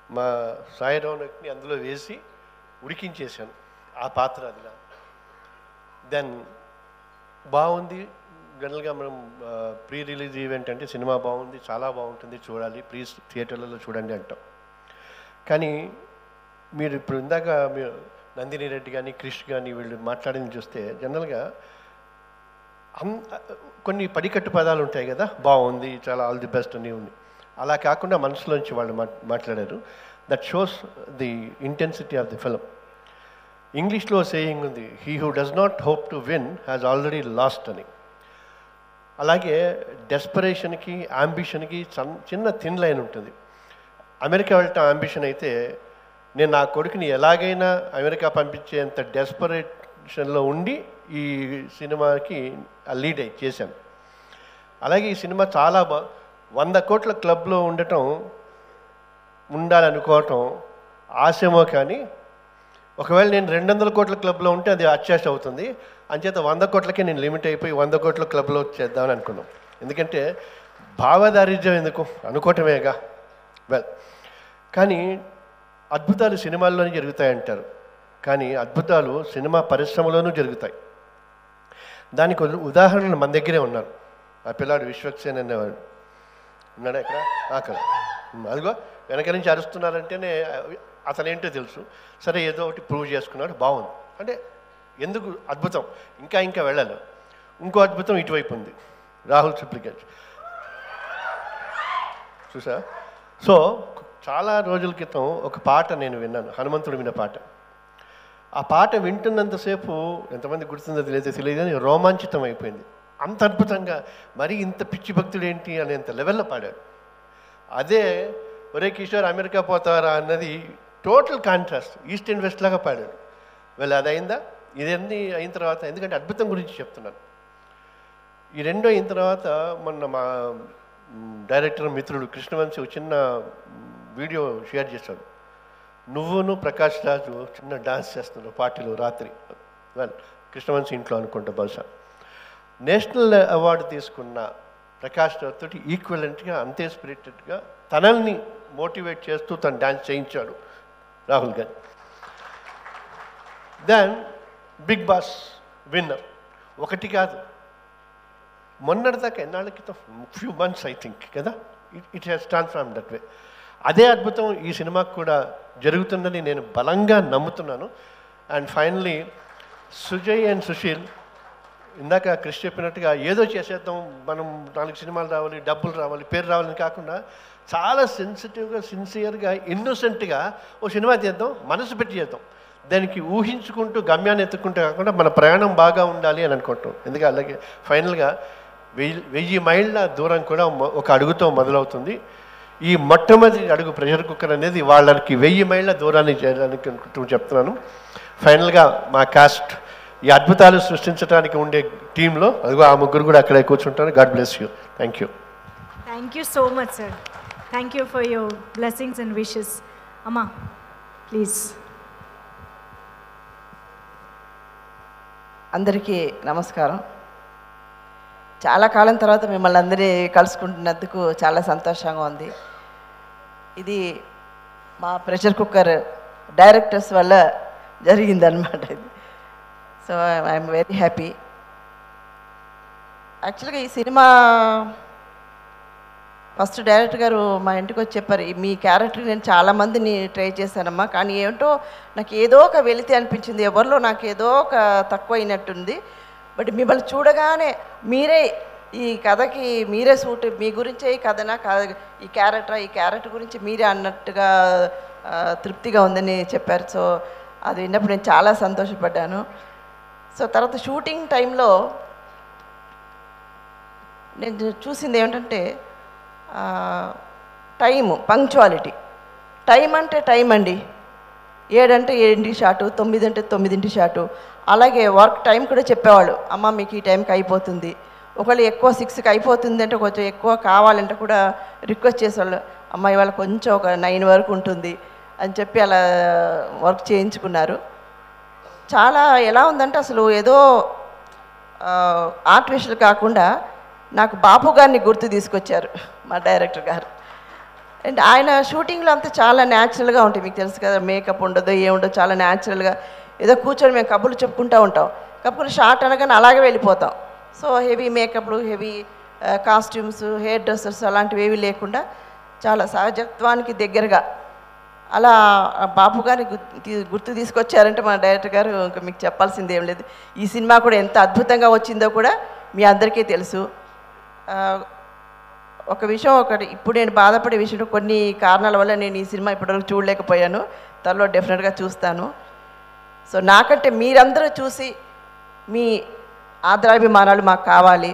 మా సాయి రౌనక్ని అందులో వేసి ఉడికించేశాను ఆ పాత్ర అది నా దెన్ బాగుంది జనరల్గా మనం ప్రీ రిలీజ్ ఈవెంట్ అంటే సినిమా బాగుంది చాలా బాగుంటుంది చూడాలి ప్లీజ్ థియేటర్లలో చూడండి అంటాం కానీ మీరు ఇప్పుడు ఇందాక మీరు నందిని రెడ్డి కానీ క్రిష్ కానీ వీళ్ళు మాట్లాడింది చూస్తే జనరల్గా అన్ కొన్ని పడికట్టు పదాలు ఉంటాయి కదా బాగుంది చాలా ఆల్ ది బెస్ట్ అని ఉంది అలా కాకుండా మనసులోంచి వాళ్ళు మాట్ మాట్లాడారు that shows the intensity of the film ఇంగ్లీష్లో సేయింగ్ ఉంది he who does not hope to win has already lost అని అలాగే డెస్పరేషన్కి అంబిషన్కి చిన్న థిన్ లైన్ ఉంటుంది అమెరికా వెళ్ళటం అంబిషన్ అయితే నేను నా కొడుకుని ఎలాగైనా అమెరికా పంపించేంత డెస్పరేషన్లో ఉండి ఈ సినిమాకి లీడ్ అయి చేశాను అలాగే ఈ సినిమా చాలా బా వంద కోట్ల క్లబ్లో ఉండటం ఉండాలనుకోవటం ఆశమో కానీ ఒకవేళ నేను రెండు వందల కోట్ల క్లబ్లో ఉంటే అది అత్యాశ అవుతుంది అంచేత వంద కోట్లకే నేను లిమిట్ అయిపోయి వంద కోట్ల క్లబ్లో చేద్దామని అనుకున్నాం ఎందుకంటే భావదారిద్ర్యం ఎందుకు అనుకోవటమేగా వెల్ కానీ అద్భుతాలు సినిమాల్లోనే జరుగుతాయంటారు కానీ అద్భుతాలు సినిమా పరిశ్రమలోనూ జరుగుతాయి దానికి ఉద- ఉదాహరణలు మన దగ్గరే ఉన్నారు ఆ పిల్లాడు విశ్వక్సేన్ అనేవాడు ఉన్నాడా ఇక్కడ అక్కడ ఉమ్, అదిగో వెనక నుంచి అరుస్తున్నారంటేనే అతనేంటో తెలుసు సరే ఏదో ఒకటి ప్రూవ్ చేసుకున్నాడు బాగుంది అంటే ఎందుకు అద్భుతం ఇంకా ఇంకా వెళ్ళాలి ఇంకో అద్భుతం ఇటువైపు ఉంది రాహుల్ సిప్లిగంజ్ చూసా సో చాలా రోజుల క్రితం ఒక పాట నేను విన్నాను హనుమంతుడు విన్న పాట ఆ పాట వింటున్నంతసేపు ఎంతమంది గుర్తుందో తెలియదు తెలియదు కానీ రోమాంచితం అయిపోయింది అంత అద్భుతంగా మరి ఇంత పిచ్చి భక్తుడు ఏంటి అనేంత లెవెల్లో పాడాడు అదే ఒరే కిషోర్ అమెరికా పోతారా అన్నది total contrast east and west లాగా పాడాడు వెళ్ళి అది అయిందా ఇదన్నీ అయిన తర్వాత ఎందుకంటే అద్భుతం గురించి చెప్తున్నాను ఈ రెండో అయిన తర్వాత మొన్న మా మ్, డైరెక్టర్ మిత్రుడు కృష్ణవంశీ ఒక చిన్న మ్, వీడియో షేర్ చేశాడు నువ్వును ప్రకాష్ రాజు చిన్న డాన్స్ చేస్తున్నారు పార్టీలో రాత్రి వెల్ కృష్ణవంశీ ఇంట్లో అనుకుంటా బహుశా నేషనల్ అవార్డు తీసుకున్న ప్రకాష్ రాజ్ తోటి ఈక్వలెంట్గా అంతే స్పిరిటెడ్గా తనల్ని మోటివేట్ చేస్తూ తను డాన్స్ చేయించాడు Rahul Gandhi then Bigg Boss winner ఒకటి కాదు మొన్నటిదాకా ఎన్నాళ్ళ క్రితం ఫ్యూ మంత్స్ ఐ థింక్ కదా it has transform that way అదే అద్భుతం ఈ సినిమాకు కూడా జరుగుతుందని నేను బలంగా నమ్ముతున్నాను and finally Sujay and Sushil ఇందాక క్రిష్ చెప్పినట్టుగా ఏదో చేసేద్దాం మనం నాలుగు సినిమాలు రావాలి డబ్బులు రావాలి పేరు రావాలని కాకుండా చాలా సెన్సిటివ్గా సిన్సియర్గా ఇన్నోసెంట్గా ఓ సినిమా తీద్దాం మనసు పెట్టి చేద్దాం దానికి ఊహించుకుంటూ గమ్యాన్ని ఎత్తుకుంటూ కాకుండా మన ప్రయాణం బాగా ఉండాలి అని అనుకుంటాం ఎందుకంటే అలాగే ఫైనల్గా వెయ్యి వెయ్యి మైళ్ళ దూరం కూడా మొ- ఒక అడుగుతో మొదలవుతుంది ఈ మొట్టమొదటి అడుగు ప్రెషర్ కుక్కర్ అనేది వాళ్ళకి వెయ్యి మైళ్ళ దూరాన్ని చేయడానికి అనుకుంటూ చెప్తున్నాను ఫైనల్గా మా కాస్ట్ ఈ అద్భుతాలు సృష్టించడానికి ఉండే టీంలో అదిగో ఆ ముగ్గురు కూడా అక్కడే కూర్చుంటారు God bless you thank you thank you so much sir thank you for your blessings and wishes అమ్మా ప్లీజ్ అందరికీ నమస్కారం చాలా కాలం తర్వాత మిమ్మల్ని అందరినీ కలుసుకుంటున్నందుకు చాలా సంతోషంగా ఉంది ఇది మా ప్రెషర్ కుక్కర్ డైరెక్టర్స్ వల్ల జరిగిందనమాట ఇది సో ఐఎమ్ వెరీ హ్యాపీ యాక్చువల్గా ఈ సినిమా ఫస్ట్ డైరెక్టర్ గారు మా ఇంటికి వచ్చి చెప్పారు "ఈ మీ క్యారెక్టర్ నేను చాలా మందిని ట్రై చేశానమ్మా కానీ ఏమిటో నాకు ఏదో ఒక వెలితి అనిపించింది ఎవరిలో నాకు ఏదో ఒక తక్కువ అయినట్టుంది బట్ మిమ్మల్ని చూడగానే మీరే ఈ కథకి మీరే సూట్ మీ గురించే ఈ కథనా కాదు ఈ క్యారెక్టర్ ఈ క్యారెక్టర్ గురించి మీరే అన్నట్టుగా ఆ, తృప్తిగా ఉందని చెప్పారు సో అది విన్నప్పుడు నేను చాలా సంతోషపడ్డాను సో తర్వాత షూటింగ్ టైంలో నేను చూసింది ఏమిటంటే టైము పంక్చువాలిటీ టైం అంటే టైం అండి ఏడంటే ఏడింటి షాటు తొమ్మిది అంటే తొమ్మిదింటి షాటు అలాగే వర్క్ టైం కూడా చెప్పేవాళ్ళు అమ్మ మీకు ఈ టైంకి అయిపోతుంది ఒకవేళ ఎక్కువ సిక్స్కి అయిపోతుంది అంటే కొంచెం ఎక్కువ కావాలంటే కూడా రిక్వెస్ట్ చేసేవాళ్ళు అమ్మ ఇవాళ కొంచెం ఒక నైన్ వరకు ఉంటుంది అని చెప్పి అలా వర్క్ చేయించుకున్నారు చాలా ఎలా ఉందంటే అసలు ఏదో ఆర్టిఫిషియల్ కాకుండా నాకు బాపు గారిని గుర్తు తీసుకొచ్చారు మా డైరెక్టర్ గారు అండ్ ఆయన షూటింగ్లో అంతా చాలా న్యాచురల్గా ఉంటాయి మీకు తెలుసు కదా మేకప్ ఉండదు ఏముండదు చాలా న్యాచురల్గా ఏదో కూర్చొని మేము కబుర్లు చెప్పుకుంటూ ఉంటాం కబుర్లు షార్ట్ అనగానే అలాగే వెళ్ళిపోతాం సో హెవీ మేకప్లు హెవీ కాస్ట్యూమ్స్ హెయిర్ డ్రెస్సెస్ అలాంటివి ఏవి లేకుండా చాలా సహజత్వానికి దగ్గరగా అలా ఆ బాపు గారిని గుర్తు తీ- గుర్తు తీసుకొచ్చారంటే మన డైరెక్టర్ గారు ఇంకా మీకు చెప్పాల్సింది ఏం లేదు ఈ సినిమా కూడా ఎంత అద్భుతంగా వచ్చిందో కూడా మీ అందరికీ తెలుసు ఆ, ఒక విషయం ఒకటి ఇప్పుడు నేను బాధపడే విషయం కొన్ని కారణాల వల్ల నేను ఈ సినిమా ఇప్పటివరకు చూడలేకపోయాను త్వరలో డెఫినెట్గా చూస్తాను సో నాకంటే మీరందరూ చూసి మీ ఆదరాభిమానాలు మాకు కావాలి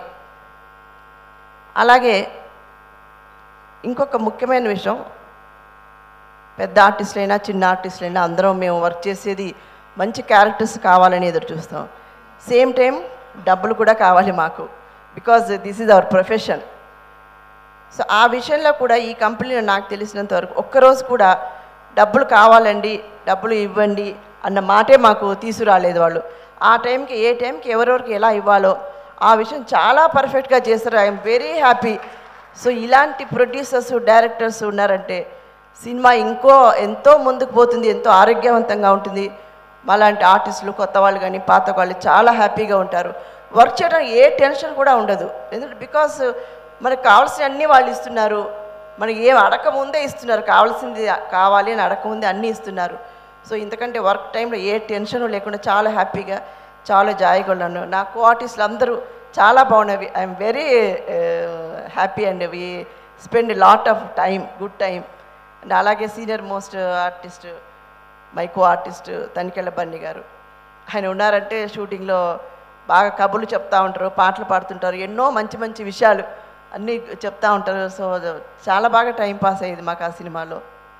అలాగే ఇంకొక ముఖ్యమైన విషయం పెద్ద ఆర్టిస్టులైనా చిన్న ఆర్టిస్టులైనా అందరం మేము వర్క్ చేసేది మంచి క్యారెక్టర్స్ కావాలని ఎదురు చూస్తాం సేమ్ టైం డబ్బులు కూడా కావాలి మాకు because this is our profession so ఆ విషయంలో కూడా ఈ కంపెనీలో నాకు తెలిసినంత వరకు ఒక్కరోజు కూడా డబ్బులు కావాలండి డబ్బులు ఇవ్వండి అన్న మాటే మాకు తీసుకురాలేదు వాళ్ళు ఆ టైంకి ఏ టైంకి ఎవరెవరికి ఎలా ఇవ్వాలో ఆ విషయం చాలా పర్ఫెక్ట్గా చేస్తారు ఐఎమ్ వెరీ హ్యాపీ సో ఇలాంటి ప్రొడ్యూసర్స్ డైరెక్టర్స్ ఉన్నారంటే సినిమా ఇంకో ఎంతో ముందుకు పోతుంది ఎంతో ఆరోగ్యవంతంగా ఉంటుంది మాలాంటి ఆర్టిస్టులు కొత్త వాళ్ళు కానీ పాత వాళ్ళు చాలా హ్యాపీగా ఉంటారు వర్క్ చేయడం ఏ టెన్షన్ కూడా ఉండదు ఎందుకంటే బికాస్ మనకు కావాల్సిన అన్నీ వాళ్ళు ఇస్తున్నారు మనకి ఏం అడగముందే ఇస్తున్నారు కావాల్సింది కావాలి అని అడగముందే అన్నీ ఇస్తున్నారు సో ఇంతకంటే వర్క్ టైంలో ఏ టెన్షన్ లేకుండా చాలా హ్యాపీగా చాలా జాయిగా ఉన్నాను నా కో ఆర్టిస్టులు అందరూ చాలా బాగున్నవి I'm very happy and we spend lot of time good time and అలాగే senior most artist my co artist Tanikella Bunny garu ఆయన ఉన్నారంటే షూటింగ్లో బాగా కబుర్లు చెప్తా ఉంటారు పాటలు పాడుతుంటారు ఎన్నో మంచి మంచి విషయాలు అన్నీ చెప్తా ఉంటారు సో చాలా బాగా టైం పాస్ అయ్యేది మాకు ఆ సినిమాలో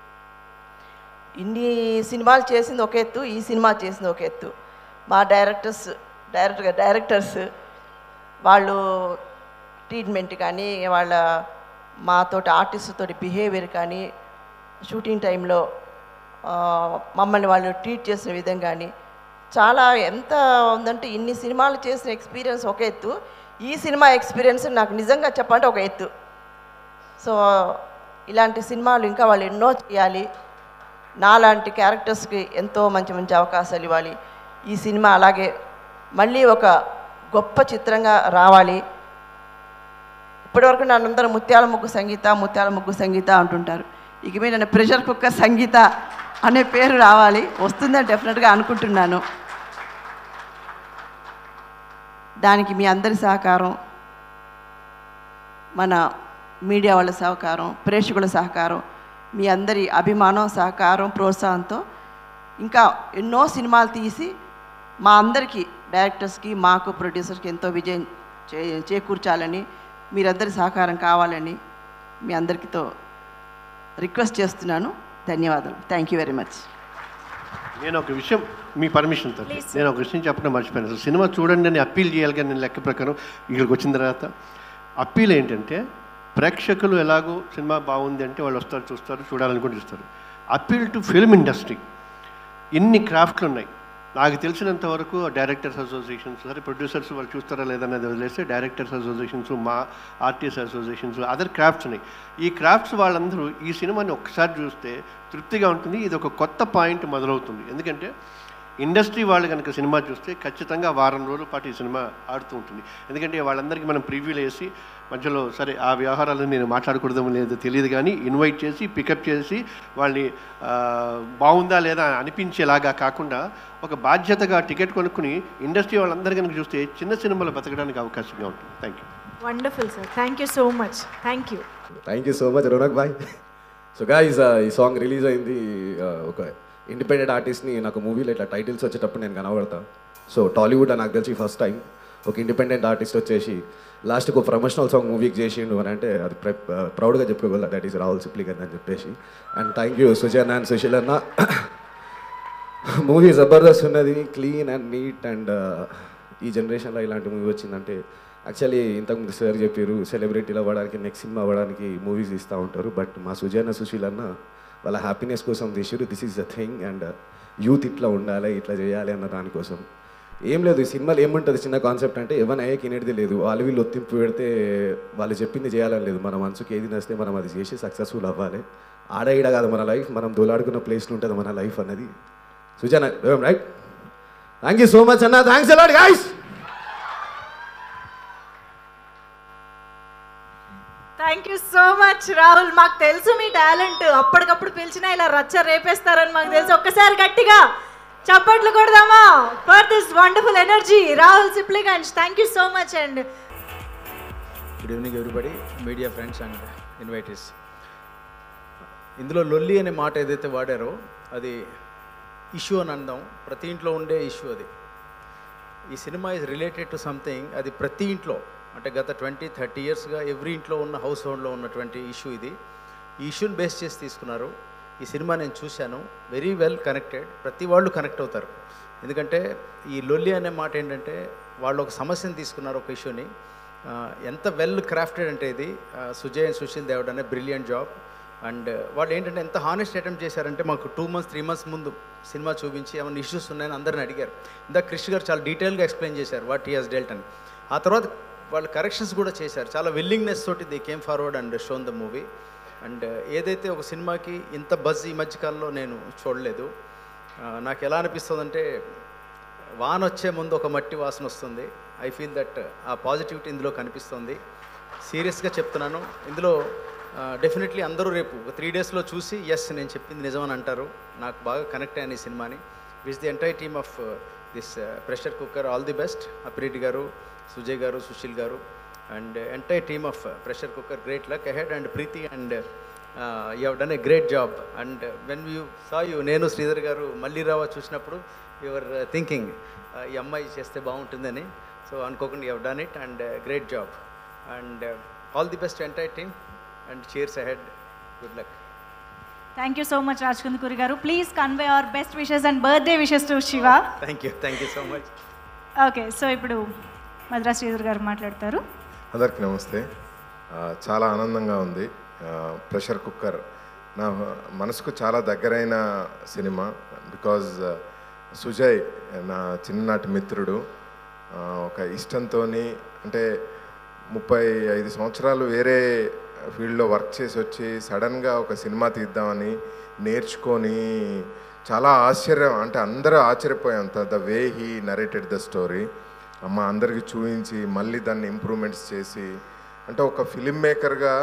ఇన్ని సినిమాలు చేసింది ఒక ఎత్తు ఈ సినిమా చేసింది ఒక ఎత్తు మా డైరెక్టర్స్ డైరెక్టర్ డైరెక్టర్స్ వాళ్ళు ట్రీట్మెంట్ కానీ వాళ్ళ మాతోటి ఆర్టిస్ట్ తోటి బిహేవియర్ కానీ షూటింగ్ టైంలో ఆ, మమ్మల్ని వాళ్ళు ట్రీట్ చేసిన విధం కానీ చాలా ఎంత ఉందంటే ఇన్ని సినిమాలు చేసిన ఎక్స్పీరియన్స్ ఒక ఎత్తు ఈ సినిమా ఎక్స్పీరియన్స్ నాకు నిజంగా చెప్పంటే ఒక ఎత్తు సో ఇలాంటి సినిమాలు ఇంకా వాళ్ళు ఎన్నో చేయాలి నాలాంటి క్యారెక్టర్స్కి ఎంతో మంచి మంచి అవకాశాలు ఇవ్వాలి ఈ సినిమా అలాగే మళ్ళీ ఒక గొప్ప చిత్రంగా రావాలి ఇప్పటివరకు నన్ను అందరూ ముత్యాల ముగ్గు సంగీత ముత్యాల ముగ్గు సంగీత అంటుంటారు ఇక మీద నన్ను ప్రెషర్ కుక్కర్ సంగీత అనే పేరు రావాలి వస్తుందని డెఫినెట్గా అనుకుంటున్నాను దానికి మీ అందరి సహకారం మన మీడియా వాళ్ళ సహకారం ప్రేక్షకుల సహకారం మీ అందరి అభిమానం సహకారం ప్రోత్సాహంతో ఇంకా ఎన్నో సినిమాలు తీసి మా అందరికీ డైరెక్టర్స్కి మాకు ప్రొడ్యూసర్కి ఎంతో విజయం చే చేకూర్చాలని మీరందరి సహకారం కావాలని మీ అందరికీతో రిక్వెస్ట్ చేస్తున్నాను ధన్యవాదాలు థ్యాంక్ యూ వెరీ మచ్ నేను ఒక విషయం మీ పర్మిషన్తో నేను ఒక విషయం చెప్పడం మర్చిపోయాను అసలు సినిమా చూడండి అని అప్పీల్ చేయాలి కానీ నేను లెక్క ప్రకారం ఇక్కడికి వచ్చిన తర్వాత అప్పీల్ ఏంటంటే ప్రేక్షకులు ఎలాగో సినిమా బాగుంది అంటే వాళ్ళు వస్తారు చూస్తారు చూడాలనుకుంటూ చూస్తారు అప్పీల్ టు ఫిల్మ్ ఇండస్ట్రీ ఇన్ని క్రాఫ్ట్లు ఉన్నాయి నాకు తెలిసినంత వరకు డైరెక్టర్స్ అసోసియేషన్స్ సరే ప్రొడ్యూసర్స్ వాళ్ళు చూస్తారా లేదనేది వదిలేస్తే డైరెక్టర్స్ అసోసియేషన్స్ మా ఆర్టిస్ట్ అసోసియేషన్స్ అదర్ క్రాఫ్ట్స్ ఉన్నాయి ఈ క్రాఫ్ట్స్ వాళ్ళందరూ ఈ సినిమాని ఒక్కసారి చూస్తే తృప్తిగా ఉంటుంది ఇది ఒక కొత్త పాయింట్ మొదలవుతుంది ఎందుకంటే ఇండస్ట్రీ వాళ్ళు కనుక సినిమా చూస్తే ఖచ్చితంగా వారం రోజుల పాటు ఈ సినిమా ఆడుతూ ఉంటుంది ఎందుకంటే వాళ్ళందరికీ మనం ప్రివ్యూలు వేసి మధ్యలో సరే ఆ వ్యవహారాలను నేను మాట్లాడకూడదో లేదో తెలియదు కానీ ఇన్వైట్ చేసి పికప్ చేసి వాళ్ళని ఆ, బాగుందా లేదా అనిపించేలాగా కాకుండా ఒక బాధ్యతగా టికెట్ కొనుక్కుని ఇండస్ట్రీ వాళ్ళందరూ కనుక చూస్తే చిన్న సినిమాలు బతకడానికి అవకాశంగా ఉంటుంది thank you wonderful sir thank you so much thank you thank you so much Ronak boy so guys ఈ సాంగ్ రిలీజ్ అయింది uh, ఒక ఇండిపెండెంట్ ఆర్టిస్ట్ని నాకు మూవీలో ఇట్లా టైటిల్స్ వచ్చేటప్పుడు నేను కనబడతా సో టాలీవుడ్ నాకు తెలిసి ఫస్ట్ టైం ఒక ఇండిపెండెంట్ ఆర్టిస్ట్ వచ్చేసి లాస్ట్కి ఒక ప్రమోషనల్ సాంగ్ మూవీకి చేసిండు అని అంటే అది ప్రౌడ్గా చెప్పుకోగల దట్ ఈస్ రాహుల్ సిప్లిగన్ అని చెప్పేసి and thank you Sujan and Sushil అన్న మూవీ జబర్దస్త్ ఉన్నది క్లీన్ అండ్ నీట్ అండ్ ఈ జనరేషన్లో ఇలాంటి మూవీ వచ్చిందంటే యాక్చువల్లీ ఇంతకుముందు సార్ చెప్పారు సెలబ్రిటీలు అవ్వడానికి నెక్స్ట్ సినిమా అవ్వడానికి మూవీస్ ఇస్తూ ఉంటారు బట్ మా సుజాన సుశీల్ అన్న వాళ్ళ హ్యాపీనెస్ కోసం తీసారు this is the thing and youth ఇట్లా ఉండాలి ఇట్లా చేయాలి అన్న దానికోసం ఏం లేదు ఈ సినిమాలో ఏముంటుంది చిన్న కాన్సెప్ట్ అంటే ఎవరిని అయ్యాకి అనేది లేదు వాళ్ళు వీళ్ళు ఒత్తింపు పెడితే వాళ్ళు చెప్పింది చేయాలని లేదు మన మనసుకి ఏది నచ్చితే మనం అది చేసి సక్సెస్ఫుల్ అవ్వాలి ఆడ ఈడ కాదు మన లైఫ్ మనం దోలాడుకున్న ప్లేస్లో ఉంటుంది మన లైఫ్ అన్నది Sujana right thank you so much అన్న thanks a lot guys thank you so much Rahul మాకు తెలుసు మీ టాలెంట్ అప్పటికప్పుడు పిలిచినా ఇలా రచ్చ రేపేస్తారని మాకు తెలుసు ఒక్కసారి గట్టిగా చప్పట్లు కొడదామా for this wonderful energy Rahul Sipligunj thank you so much and good evening everybody media friends and invitees ఇందులో లొల్లి అనే మాట ఏదైతే వాడారో అది ఇష్యూ అని అందాం ప్రతి ఇంట్లో ఉండే ఇష్యూ అది ఈ సినిమా ఇస్ రిలేటెడ్ టు సంథింగ్ అది ప్రతి ఇంట్లో అంటే గత ట్వంటీ థర్టీ ఇయర్స్గా ఎవ్రీ ఇంట్లో ఉన్న హౌస్ హోల్డ్లో ఉన్నటువంటి ఇష్యూ ఇది ఈ ఇష్యూని బేస్ చేసి తీసుకున్నారు ఈ సినిమా నేను చూశాను వెరీ వెల్ కనెక్టెడ్ ప్రతి వాళ్ళు కనెక్ట్ అవుతారు ఎందుకంటే ఈ లొల్లి అనే మాట ఏంటంటే వాళ్ళు ఒక సమస్యను తీసుకున్నారు ఒక ఇష్యూని ఆ, ఎంత వెల్ క్రాఫ్టెడ్ అంటే ఇది ఆ, సుజయ్ అండ్ సుశీల్ దేవడ్ అనే బ్రిలియంట్ జాబ్ అండ్ వాళ్ళు ఏంటంటే ఎంత హానెస్ట్ అటెంప్ట్ చేశారంటే మాకు టూ మంత్స్ త్రీ మంత్స్ ముందు సినిమా చూపించి ఏమైనా ఇష్యూస్ ఉన్నాయని అందరిని అడిగారు ఇందా క్రిష్ గారు చాలా డీటెయిల్గా ఎక్స్ప్లెయిన్ చేశారు వాట్ హీ హాస్ డెల్ట్ అని ఆ తర్వాత వాళ్ళు కరెక్షన్స్ కూడా చేశారు చాలా విల్లింగ్నెస్ తోటి they came forward and shown the movie and ఏదైతే ఒక సినిమాకి ఇంత బజ్ ఈ మధ్యకాలంలో నేను చూడలేదు ఆ, నాకు ఎలా అనిపిస్తుందంటే వాన వచ్చే ముందు ఒక మట్టి వాసన వస్తుంది ఐ ఫీల్ దట్ ఆ పాజిటివిటీ ఇందులో కనిపిస్తుంది సీరియస్గా చెప్తున్నాను ఇందులో డెఫినెట్లీ అందరూ రేపు ఒక త్రీ డేస్లో చూసి ఎస్ నేను చెప్పింది నిజమని అంటారు నాకు బాగా కనెక్ట్ అయ్యాను ఈ సినిమాని which the entire team of this pressure cooker all the best Apreet garu Sujay గారు Sushil garu and entire team of pressure cooker great luck ahead and Preethi and you have done a great job and when you saw you నేను శ్రీధర్ గారు మళ్ళీ రావా చూసినప్పుడు your thinking ఈ అమ్మాయి చేస్తే బాగుంటుందని సో అనుకోకుండా you done it and great job and all the best entire team and cheers ahead good luck thank you so much Raj Kundukuri garu please convey our best wishes and birthday wishes to Shiva thank you thank you so much okay so ఇప్పుడు మద్రా శ్రీధర్ గారు మాట్లాడతారు అందరికీ నమస్తే ఆ, చాలా ఆనందంగా ఉంది ఆ, ప్రెషర్ కుక్కర్ నా మనసుకు చాలా దగ్గరైన సినిమా బికాజ్ సుజయ్ నా చిన్ననాటి మిత్రుడు ఆ, ఒక ఇష్టంతో అంటే ముప్పై ఐదు సంవత్సరాలు వేరే ఫీల్డ్లో వర్క్ చేసి వచ్చి సడన్గా ఒక సినిమా తీద్దామని నేర్చుకొని చాలా ఆశ్చర్యం అంటే అందరూ ఆశ్చర్యపోయాం the way he narrated the story అమ్మ అందరికి చూపించి మళ్ళీ దాన్ని ఇంప్రూవ్మెంట్స్ చేసి అంటే ఒక ఫిలిం మేకర్గా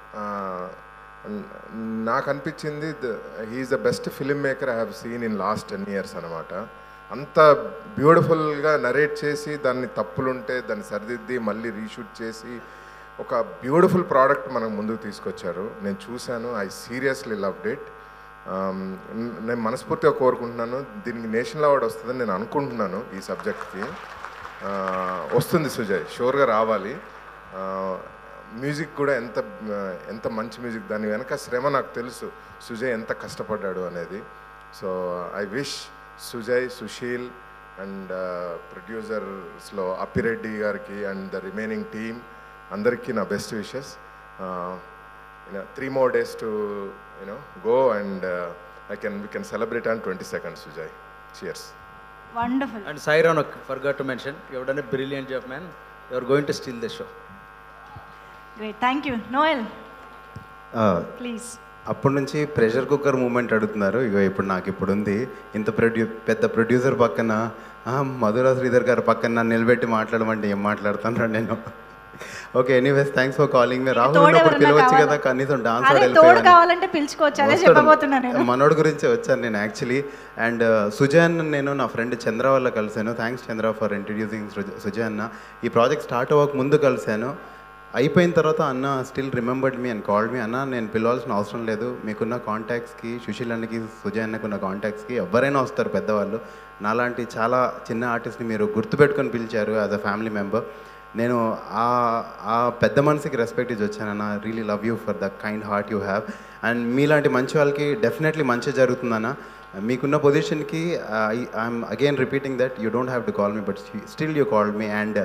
నాకు అనిపించింది he's the best film maker I have seen in last ten years అనమాట అంత బ్యూటిఫుల్గా నరేట్ చేసి దాన్ని తప్పులుంటే దాన్ని సరిదిద్ది మళ్ళీ రీషూట్ చేసి ఒక బ్యూటిఫుల్ ప్రోడక్ట్ మనకు ముందుకు తీసుకొచ్చారు నేను చూశాను ఐ సీరియస్లీ లవ్డ్ ఇట్ నేను మనస్ఫూర్తిగా కోరుకుంటున్నాను దీనికి నేషనల్ అవార్డు వస్తుందని నేను అనుకుంటున్నాను ఈ సబ్జెక్ట్కి ఆ, వస్తుంది సుజయ్ షూర్గా రావాలి ఆ, మ్యూజిక్ కూడా ఎంత ఆ, ఎంత మంచి మ్యూజిక్ దాని వెనక శ్రమ నాకు తెలుసు సుజయ్ ఎంత కష్టపడ్డాడు అనేది so I wish Sujay Sushil and ప్రొడ్యూసర్స్లో అప్పిరెడ్డి గారికి అండ్ ద రిమైనింగ్ టీమ్ అందరికీ నా best wishes three more days to you know go and I can we can celebrate on twenty second Sujay cheers wonderful and సైరాన్ forgot to mention your done a brilliant job man your going to steal the show great thank you Noel ah, please అప్పటి నుంచి pressure cooker moment అడుగుతున్నారు ఇగో ఇప్పుడు నాకు ఇప్పుడు ఉంది ఇంత ప్రొడ్యూ పెద్ద ప్రొడ్యూసర్ పక్కన ఆ, మధురా శ్రీధర్ గారు పక్కన నన్ను నిలబెట్టి మాట్లాడమంటే ఏం మాట్లాడుతాను నేను okay anyways thanks for calling me Rahul తోడు ఉన్నప్పుడు ఎవరన్నా పిలవచ్చు కావాలా? కదా కనీసం డాన్స్ అదే తోడు కావాలంటే పిలుచుకోవచ్చు అదే చెప్పబోతున్నా నేను మనోడు గురించి వచ్చాను నేను యాక్చువల్లీ అండ్ సుజయన్ నేను నా ఫ్రెండ్ చంద్ర వల్ల కలిశాను thanks Chandra for introducing Sujay అన్న ఈ ప్రాజెక్ట్ స్టార్ట్ అవ్వక ముందు కలిశాను అయిపోయిన తర్వాత అన్న still remembered me and called me అన్న నేను పిలవాల్సిన అవసరం లేదు మీకున్న కాంటాక్ట్స్కి సుశీల్ అన్నకి సుజయ్ అన్నకి ఉన్న కాంటాక్ట్స్కి ఎవరైనా వస్తారు పెద్దవాళ్ళు నాలాంటి చాలా చిన్న ఆర్టిస్ట్ని మీరు గుర్తుపెట్టుకొని పిలిచారు యాజ్ అ ఫ్యామిలీ మెంబర్ నేను ఆ ఆ పెద్ద మనసుకి రెస్పెక్ట్ ఇచ్చి వచ్చానన్న really love you for the kind heart you have and మీలాంటి మంచి వాళ్ళకి డెఫినెట్లీ మంచి జరుగుతుందన్న మీకున్న పొజిషన్కి I'm again repeating that you don't have to call me but still you call me and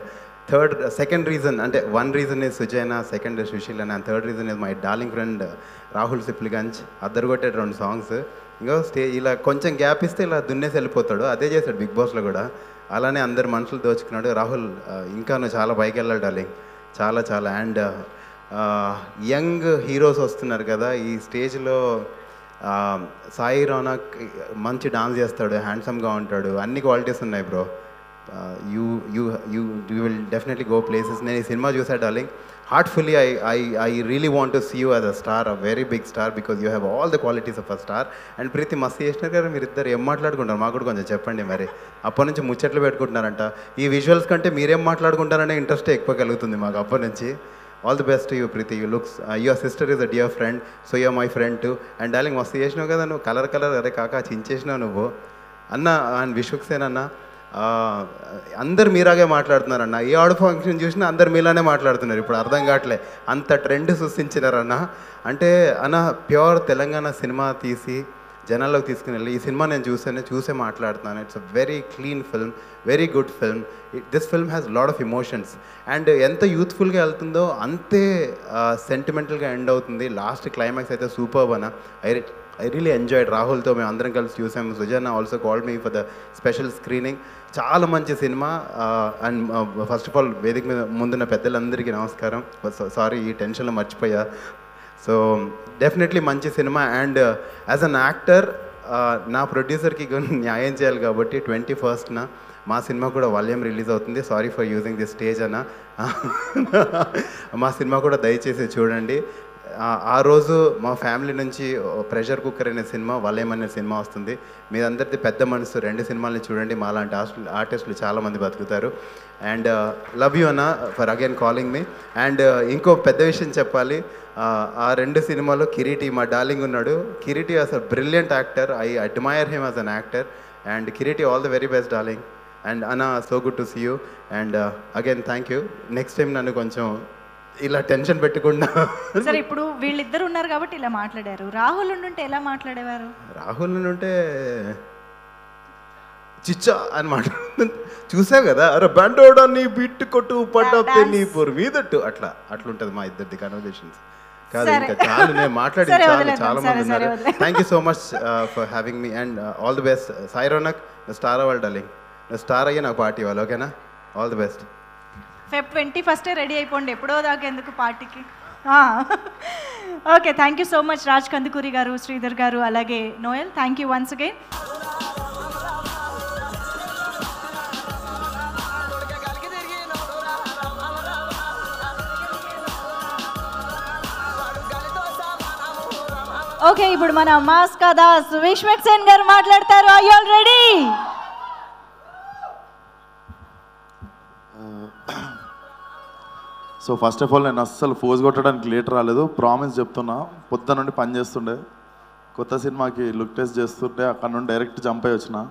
third second reason అంటే వన్ రీజన్ ఇస్ సుజైన second Sushil and third reason is my darling friend Rahul Sipligunj అద్దరు కొట్టాడు రెండు songs ఇంకా stay ఇలా కొంచెం gap ఇస్తే ఇలా దున్నేసి వెళ్ళిపోతాడు అదే చేశాడు బిగ్ బాస్లో కూడా అలానే అందరు మనుషులు దోచుకున్నాడు రాహుల్ ఆ, ఇంకా నువ్వు చాలా పైకి వెళ్ళాలి డార్లింగ్ చాలా చాలా అండ్ యంగ్ హీరోస్ వస్తున్నారు కదా ఈ స్టేజ్లో సాయి రోనక్ మంచి డాన్స్ చేస్తాడు హ్యాండ్సమ్గా ఉంటాడు అన్ని క్వాలిటీస్ ఉన్నాయి bro you you you you will definitely go places నేను ఈ సినిమా చూసా darling heartfully I I I really want to see you as a star a very big star because you have all the qualities of a star and Preethi మస్తు చేసినారు గారు మీరు ఇద్దరు ఏం మాట్లాడుకుంటారు మాకు కూడా కొంచెం చెప్పండి మరి అప్పటి నుంచి ముచ్చట్లు పెట్టుకుంటున్నారంట ఈ విజువల్స్ కంటే మీరేం మాట్లాడుకుంటారనే ఇంట్రెస్ట్ ఎక్కువ కలుగుతుంది మాకు అప్పటి నుంచి all the best you Preethi you looks your sister is a dear friend so your my friend too and darling మస్తు చేసినావు కదా నువ్వు కలర్ కలర్ అరే కాకా చించేసినావు నువ్వు అన్న అండ్ విశ్వక్సేన్ అన్న ఆ, అందరు మీరాగే మాట్లాడుతున్నారన్న ఏ ఆడు ఫంక్షన్ చూసినా అందరు మీలానే మాట్లాడుతున్నారు ఇప్పుడు అర్థం కావట్లే అంత ట్రెండ్ సృష్టించినారన్న అంటే అన్న ప్యూర్ తెలంగాణ సినిమా తీసి జనాల్లోకి తీసుకుని వెళ్ళి ఈ సినిమా నేను చూసాను చూసే మాట్లాడుతున్నాను it's a very clean film very good film this film has lot of emotions and ఎంత యూత్ఫుల్గా వెళ్తుందో అంతే సెంటిమెంటల్గా ఎండ్ అవుతుంది లాస్ట్ క్లైమాక్స్ అయితే సూపర్ అన్న ఐ ఐ రియలీ ఎంజాయ్డ్ రాహుల్తో మేము అందరం కలిసి చూసాము Sujan also called me for the special screening చాలా మంచి సినిమా అండ్ ఫస్ట్ ఆఫ్ ఆల్ వేదిక మీద ముందున్న పెద్దలందరికీ నమస్కారం సారీ ఈ టెన్షన్లో మర్చిపోయా సో డెఫినెట్లీ మంచి సినిమా అండ్ యాజ్ అన్ యాక్టర్ నా ప్రొడ్యూసర్కి న్యాయం చేయాలి కాబట్టి ట్వంటీ ఫస్ట్న మా సినిమా కూడా వాల్యూమ్ రిలీజ్ అవుతుంది sorry for using the stage అన్న మా సినిమా కూడా దయచేసి చూడండి ఆ- ఆ రోజు మా ఫ్యామిలీ నుంచి ప్రెషర్ కుక్కర్ అనే సినిమా వలయం అనే సినిమా వస్తుంది మీరందరిది పెద్ద మనసు రెండు సినిమాలని చూడండి మా లాంటి ఆర్టిస్టులు ఆర్టిస్టులు చాలామంది బతుకుతారు అండ్ లవ్ యూ అన్న for again calling me and ఇంకో పెద్ద విషయం చెప్పాలి ఆ, ఆ రెండు సినిమాలో కిరీటి మా డార్లింగ్ ఉన్నాడు Kireeti is a brilliant actor I admire him as an actor and Kireeti all the very best darling and అన్న so good to see you and again thank you next time నన్ను కొంచెం ఇలా టెన్షన్ పెట్టకుండా సరే ఇప్పుడు వీళ్ళిద్దరు ఉన్నారు కాబట్టి ఇలా మాట్లాడారు రాహుల్ ఉండుంటే ఎలా మాట్లాడేవారు రాహుల్ ఉంటే చిచ్చా అని మాట్లాడుతుంది చూసావు కదా అరే బండోడా నీ బిట్టు కొట్టు పడ్డతే నీ పొరు మీదట్టు అట్లా అట్లుంటది మా ఇద్దరిది కన్వర్జేషన్స్ కాదు సరే. ఇంకా చాలు నేను మాట్లాడి సరే, చాలు వదిలేద్దాం. చాలా సరే, మంది సరే, ఉన్నారు వదిలేద్దాం. Thank you so much for having me and all the best Sai Ronak star అవ్వాలి డార్లింగ్ స్టార్ అయ్యి నాకు పార్టీ ఇవ్వాలి ఓకేనా all the best Feb twenty ఫస్టే రెడీ అయిపోండి ఎప్పుడో దాకా ఎందుకు పార్టీకి okay thank you so much Raj Kandukuri గారు శ్రీధర్ గారు అలాగే Noel thank you once again okay ఇప్పుడు మన మాస్కా దాస్ విశ్వక్ సేన్ గారు మాట్లాడతారు I already so first of all నేను అస్సలు ఫోజ్ కొట్టడానికి లేట్ రాలేదు ప్రామిస్ చెప్తున్నా పొద్దున నుండి పని చేస్తుండే కొత్త సినిమాకి లుక్ టెస్ట్ చేస్తుంటే అక్కడ నుండి డైరెక్ట్ జంప్ అయి వచ్చిన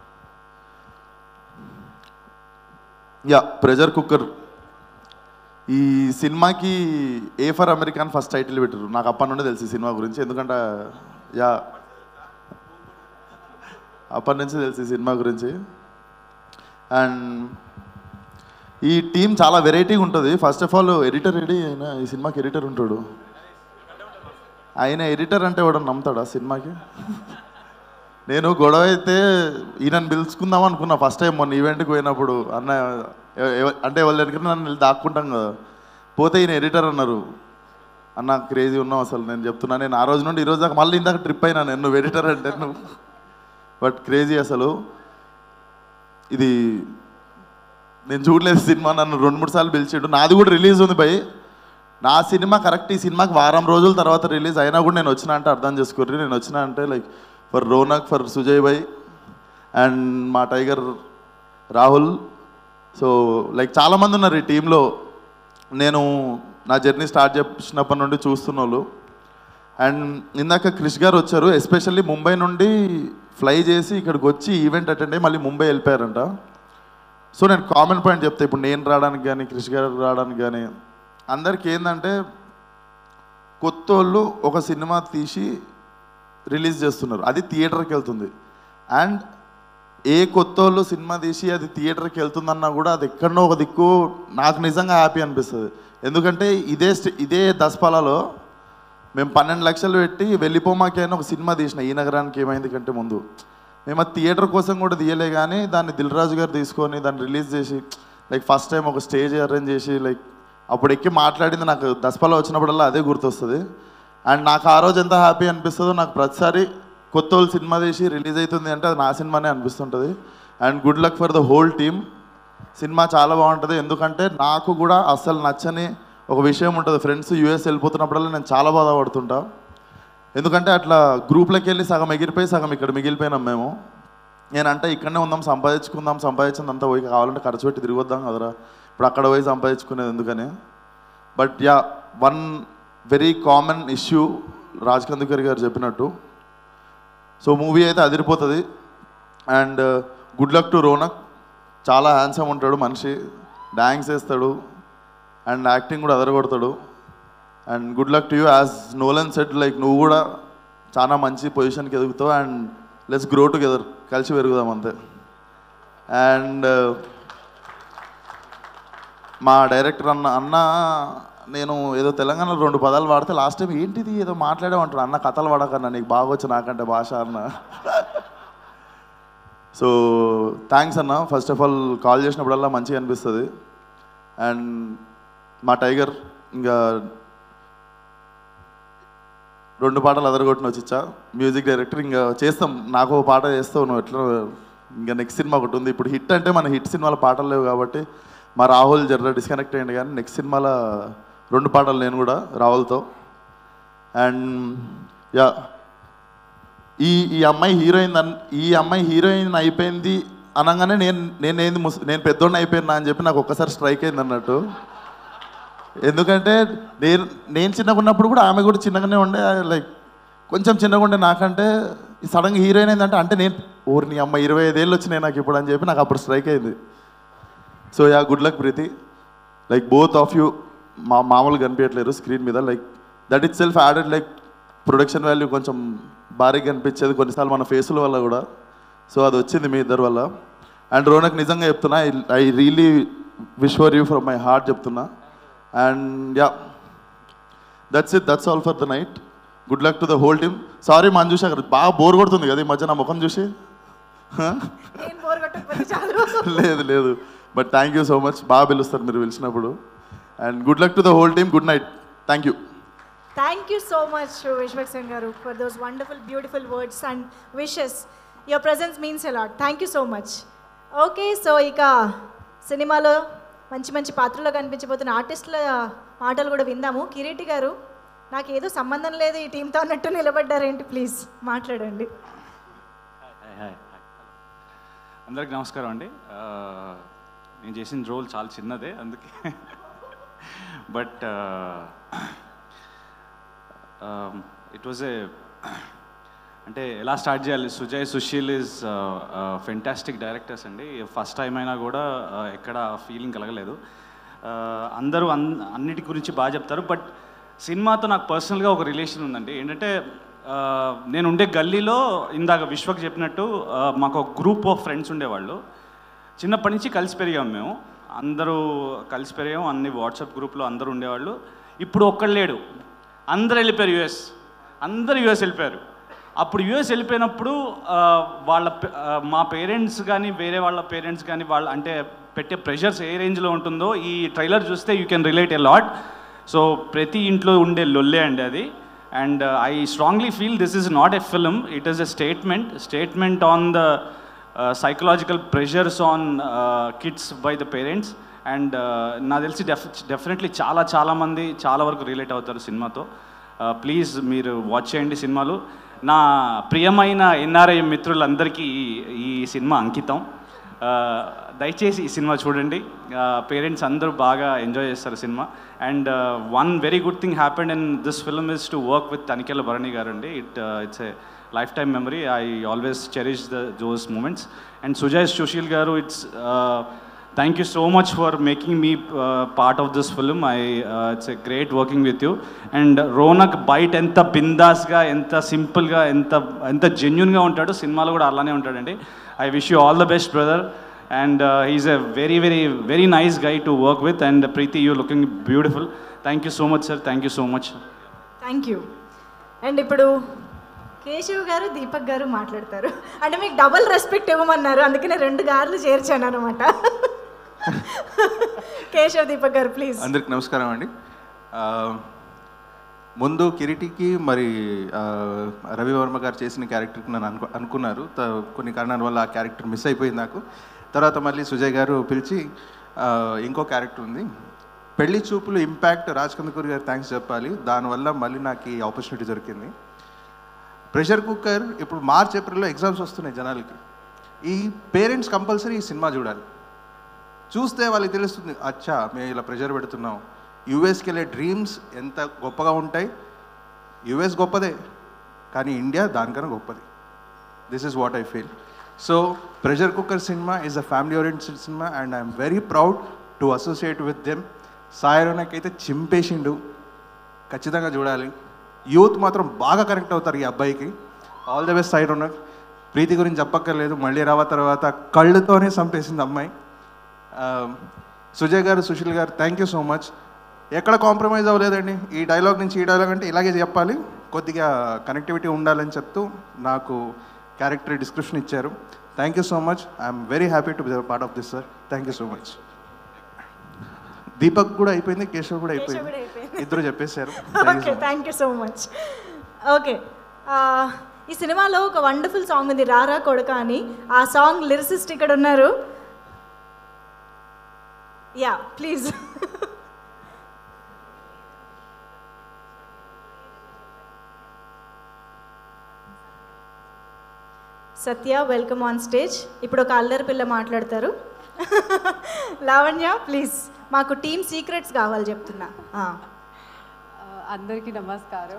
యా ప్రెజర్ కుక్కర్ ఈ సినిమాకి A for American first title పెట్టారు నాకు అప్పటి నుండి తెలుసు ఈ సినిమా గురించి ఎందుకంటే యా అప్పటి నుంచి తెలుసు ఈ సినిమా గురించి అండ్ ఈ టీం చాలా వెరైటీగా ఉంటుంది first of all editor ready అయినా ఈ సినిమాకి ఎడిటర్ ఉంటాడు ఆయన ఎడిటర్ అంటే వాడు నమ్ముతాడా సినిమాకి నేను గొడవ అయితే ఈయనని పిలుచుకుందాం అనుకున్నా ఫస్ట్ టైం మొన్న ఈవెంట్కి పోయినప్పుడు అన్న ఎవ- ఎవ- అంటే వాళ్ళ దగ్గర నన్ను వెళ్ళి దాక్కుంటాం కదా పోతే ఈయన ఎడిటర్ అన్నారు అన్న క్రేజీ ఉన్నావు అసలు నేను చెప్తున్నా నేను ఆ రోజు నుండి ఈ రోజు దాకా మళ్ళీ ఇందాక ట్రిప్ అయినా నేను నువ్వు ఎడిటర్ అంటే నువ్వు బట్ క్రేజీ అసలు ఇది నేను చూడలేదు సినిమా నన్ను రెండు మూడు సార్లు పిలిచిండు నాది కూడా రిలీజ్ ఉంది భయ్ నా సినిమా కరెక్ట్ ఈ సినిమాకి వారం రోజుల తర్వాత రిలీజ్ అయినా కూడా నేను వచ్చిన అంటే అర్థం చేసుకోర్రి నేను వచ్చిన అంటే like for Ronak for Sujay bhai and మా టైగర్ రాహుల్ సో లైక్ చాలామంది ఉన్నారు ఈ టీంలో నేను నా జర్నీ స్టార్ట్ చేసినప్పటి నుండి చూస్తున్న వాళ్ళు అండ్ ఇందాక క్రిష్ గారు వచ్చారు ఎస్పెషల్లీ ముంబై నుండి ఫ్లై చేసి ఇక్కడికి వచ్చి ఈవెంట్ అటెండ్ అయ్యి మళ్ళీ ముంబై వెళ్ళిపోయారంట సో నేను కామన్ పాయింట్ చెప్తా ఇప్పుడు నేను రావడానికి కానీ క్రిష్ గారు రావడానికి కానీ అందరికీ ఏంటంటే కొత్త వాళ్ళు ఒక సినిమా తీసి రిలీజ్ చేస్తున్నారు అది థియేటర్కి వెళ్తుంది అండ్ ఏ కొత్త వాళ్ళు సినిమా తీసి అది థియేటర్కి వెళ్తుందన్నా కూడా అది ఎక్కడనో ఒక దిక్కు నాకు నిజంగా హ్యాపీ అనిపిస్తుంది ఎందుకంటే ఇదే స్టే- ఇదే దసపాలలో మేము పన్నెండు లక్షలు పెట్టి వెళ్ళిపోమాకి అని ఒక సినిమా తీసిన ఈ నగరానికి ఏమైంది కంటే ముందు మేము ఆ థియేటర్ కోసం కూడా తీయలే కానీ దాన్ని దిల్ రాజు గారు తీసుకొని దాన్ని రిలీజ్ చేసి లైక్ ఫస్ట్ టైం ఒక స్టేజ్ అరేంజ్ చేసి లైక్ అప్పుడు ఎక్కి మాట్లాడింది నాకు దసపాలో వచ్చినప్పుడల్లా అదే గుర్తొస్తుంది అండ్ నాకు ఆ రోజు ఎంత హ్యాపీ అనిపిస్తుందో నాకు ప్రతిసారి కొత్త వాళ్ళు సినిమా తీసి రిలీజ్ అవుతుంది అంటే అది నా సినిమానే అనిపిస్తుంటుంది and good luck for the whole team సినిమా చాలా బాగుంటుంది ఎందుకంటే నాకు కూడా అస్సలు నచ్చని ఒక విషయం ఉంటుంది ఫ్రెండ్స్ యూఎస్ వెళ్ళిపోతున్నప్పుడల్లా నేను చాలా బాధపడుతుంటా ఎందుకంటే అట్లా గ్రూప్లోకి వెళ్ళి సగం ఎగిరిపోయి సగం ఇక్కడ మిగిలిపోయినాం మేము నేనంటే ఇక్కడనే ఉందాం సంపాదించుకుందాం సంపాదించిందంతా పోయి కావాలంటే ఖర్చు పెట్టి తిరిగి వద్దాం కదరా ఇప్పుడు అక్కడ పోయి సంపాదించుకునేది ఎందుకని but yeah one very common issue Raj Kandukur గారు చెప్పినట్టు సో మూవీ అయితే అదిరిపోతుంది and good luck to Ronak చాలా హ్యాండ్సమ్ ఉంటాడు మనిషి డ్యాన్స్ వేస్తాడు అండ్ యాక్టింగ్ కూడా అదరగొడతాడు and good luck to you as Nolan said like నువ్వు కూడా చాలా మంచి పొజిషన్కి ఎదుగుతావు అండ్ లెట్స్ గ్రో టుగెదర్ కలిసి పెరుగుదాం అంతే అండ్ మా డైరెక్టర్ అన్న అన్న నేను ఏదో తెలంగాణలో రెండు పదాలు వాడితే లాస్ట్ టైం ఏంటిది ఏదో మాట్లాడేమంటాడు అన్న కథలు వాడకన్నా నీకు బాగా వచ్చు నాకంటే భాష అన్న సో థ్యాంక్స్ అన్న ఫస్ట్ ఆఫ్ ఆల్ కాల్ చేసినప్పుడల్లా మంచిగా అనిపిస్తుంది అండ్ మా టైగర్ ఇంకా రెండు పాటలు అదరగొట్టిన వచ్చిచ్చా మ్యూజిక్ డైరెక్టర్ ఇంకా చేస్తాం నాకు ఒక పాట చేస్తావు నువ్వు ఎట్లా ఇంకా నెక్స్ట్ సినిమా ఒకటి ఉంది ఇప్పుడు హిట్ అంటే మన హిట్ సినిమాలో పాటలు లేవు కాబట్టి మా రాహుల్ జర్ర డిస్కనెక్ట్ అయ్యింది కానీ నెక్స్ట్ సినిమాలో రెండు పాటలు నేను కూడా రాహుల్తో అండ్ యా ఈ ఈ అమ్మాయి హీరోయిన్ అన్ ఈ అమ్మాయి హీరోయిన్ అయిపోయింది అనగానే నేను నేను ఏంది ముస్ నేను పెద్దోడిని అయిపోయినా అని చెప్పి నాకు ఒక్కసారి స్ట్రైక్ అయింది అన్నట్టు ఎందుకంటే నేను నేను చిన్నగా ఉన్నప్పుడు కూడా ఆమె కూడా చిన్నగానే ఉండే లైక్ కొంచెం చిన్నగా ఉండే నాకంటే ఈ సడన్గా హీరోయిన్ ఏంటంటే అంటే నేను ఊరి నీ అమ్మ ఇరవై ఐదేళ్ళు వచ్చినాయి నాకు ఇప్పుడు అని చెప్పి నాకు అప్పుడు స్ట్రైక్ అయింది so yeah good luck Preethi like both of you మా మామూలు కనిపించట్లేరు స్క్రీన్ మీద like that itself added like production value కొంచెం భారీగా కనిపించేది కొన్నిసార్లు మన ఫేసుల వల్ల కూడా సో అది వచ్చింది మీ ఇద్దరి వల్ల అండ్ రోనక్ నిజంగా చెప్తున్నా I really wish for you from my heart చెప్తున్నా and yeah that's it that's all for the night good luck to the whole team sorry Manjusha గారు బాగా బోర్ కొడుతుంది కదా ఈ మధ్య నా ముఖం చూసి Huh? నేను బోర్ కొట్టకపోతే చాలు లేదు లేదు but thank you so much బాగా పిలుస్తారు మీరు పిలిచినప్పుడు and good luck to the whole team good night thank you thank you so much Vishwaksen గారు for those wonderful beautiful words and wishes your presence means a lot thank you so much okay so ఇక సినిమాలో మంచి మంచి పాత్రలో కనిపించబోతున్న ఆర్టిస్టుల మాటలు కూడా విందాము కిరీటి గారు నాకు ఏదో సంబంధం లేదు ఈ టీంతో అన్నట్టు నిలబడ్డారేంటి ప్లీజ్ మాట్లాడండి హాయ్ హాయ్ అందరికి నమస్కారం అండి ఆ, నేను చేసిన రోల్ చాలా చిన్నదే అందుకే బట్ ఇట్ వాజ్ ఏ అంటే ఎలా స్టార్ట్ చేయాలి Sujay Sushil is fantastic directors అండి ఫస్ట్ టైం అయినా కూడా ఆ, ఎక్కడ ఫీలింగ్ కలగలేదు ఆ, అందరూ అన్ అన్నిటి గురించి బాగా చెప్తారు బట్ సినిమాతో నాకు పర్సనల్గా ఒక రిలేషన్ ఉందండి ఏంటంటే ఆ, నేను ఉండే గల్లీలో ఇందాక విశ్వక్ చెప్పినట్టు ఆ, మాకు ఒక గ్రూప్ ఆఫ్ ఫ్రెండ్స్ ఉండేవాళ్ళు చిన్నప్పటి నుంచి కలిసి పెరిగాం మేము అందరూ కలిసి పెరిగాం అన్ని వాట్సాప్ గ్రూప్లో అందరూ ఉండేవాళ్ళు ఇప్పుడు ఒక్కడు లేడు అందరు వెళ్ళిపోయారు యుఎస్ అందరు యుఎస్ వెళ్ళిపోయారు అప్పుడు యుఎస్ వెళ్ళిపోయినప్పుడు ఆ, వాళ్ళ పే- ఆ, మా పేరెంట్స్ కానీ వేరే వాళ్ళ పేరెంట్స్ కానీ వాళ్ళ అంటే పెట్టే ప్రెషర్స్ ఏ రేంజ్లో ఉంటుందో ఈ ట్రైలర్ చూస్తే you can relate a lot so ప్రతి ఇంట్లో ఉండే లొల్లే అండి అది and I strongly feel this is not a film it is a statement statement on the psychological pressures on kids by the parents and నాకు తెలిసి డెఫ్ definitely చాలా చాలా మంది చాలా వరకు రిలేట్ అవుతారు సినిమాతో ప్లీజ్ మీరు వాచ్ చేయండి సినిమాలు నా ప్రియమైన ఎన్ఆర్ఐ మిత్రులందరికీ ఈ- ఈ సినిమా అంకితం ఆ, దయచేసి ఈ సినిమా చూడండి పేరెంట్స్ అందరూ బాగా ఎంజాయ్ చేస్తారు సినిమా and one very good thing happened in this film is to work with Tanikella Bharani గారు అండి it it's a lifetime memory I always cherish the those moments and Sujay Sushil గారు it's thank you so much for making me part of this film I it's a great working with you and Ronak బయట ఎంత బిందాస్గా ఎంత సింపుల్గా ఎంత ఎంత జెన్యున్గా ఉంటాడో సినిమాలో కూడా అలానే ఉంటాడండి I wish you all the best brother and he's a very very very nice guy to work with and Preethi you looking beautiful thank you so much sir thank you so much thank you and ఇప్పుడు కేశవ్ గారు దీపక్ గారు మాట్లాడతారు అంటే మీకు double respect ఇవ్వమన్నారు అందుకనే రెండు గార్లు చేర్చాను అనమాట కేశవ్ దీపక్ గారు ప్లీజ్ అందరికి నమస్కారం అండి ఆ, ముందు కిరీటికి మరి ఆ, రవివర్మ గారు చేసిన క్యారెక్టర్కి నన్ను అనుకు అనుకున్నారు త- కొన్ని కారణాల వల్ల ఆ క్యారెక్టర్ మిస్ అయిపోయింది నాకు తర్వాత మళ్ళీ సుజయ్ గారు పిలిచి ఆ, ఇంకో క్యారెక్టర్ ఉంది పెళ్లి చూపులు ఇంపాక్ట్ రాజ్ కందుకూరి గారు థ్యాంక్స్ చెప్పాలి దానివల్ల మళ్ళీ నాకు ఈ ఆపర్చునిటీ దొరికింది ప్రెషర్ కుక్కర్ ఇప్పుడు మార్చ్ ఏప్రిల్లో ఎగ్జామ్స్ వస్తున్నాయి జనాలకి ఈ పేరెంట్స్ కంపల్సరీ ఈ సినిమా చూడాలి చూస్తే వాళ్ళకి తెలుస్తుంది అచ్చా మేము ఇలా ప్రెషర్ పెడుతున్నాం యూఎస్కి వెళ్ళే డ్రీమ్స్ ఎంత గొప్పగా ఉంటాయి యుఎస్ గొప్పదే కానీ ఇండియా దానికన్నా గొప్పది this is what I feel so pressure cooker cinema is a family oriented cinema and I'm very proud to associate with them Sai Ronak అయితే చింపేసిండు ఖచ్చితంగా చూడాలి యూత్ మాత్రం బాగా కనెక్ట్ అవుతారు ఈ అబ్బాయికి ఆల్ ది బెస్ట్ సైడ్ ఉన్నది ప్రీతి గురించి చెప్పక్కర్లేదు మళ్ళీ రావ తర్వాత కళ్ళుతోనే చంపేసింది అమ్మాయి ఆ, సుజయ్ గారు సుశీల్ గారు థ్యాంక్ యూ సో మచ్ ఎక్కడ కాంప్రమైజ్ అవ్వలేదండి ఈ డైలాగ్ నుంచి ఈ డైలాగ్ అంటే ఇలాగే చెప్పాలి కొద్దిగా కనెక్టివిటీ ఉండాలని చెప్తూ నాకు క్యారెక్టర్ డిస్క్రిప్షన్ ఇచ్చారు thank you so much I'm very happy to be part of this sir thank you so much Deepak కూడా అయిపోయింది కేశవ్ కూడా కేశవ్ కూడా అయిపోయింది అయిపోయింది. ఇద్దరు చెప్పేశారు okay thank you so much okay ఈ సినిమాలో ఒక వండర్ఫుల్ సాంగ్ ఉంది రారా కొడక అని ఆ సాంగ్ లిరిసిస్ట్ ఇక్కడ ఉన్నారు yeah please Satya welcome on stage ఇప్పుడు ఒక అల్లరి పిల్ల మాట్లాడతారు లావణ్య ప్లీజ్ మాకు టీమ్ సీక్రెట్స్ కావాలి చెప్తున్నా ఆ. అందరికీ నమస్కారం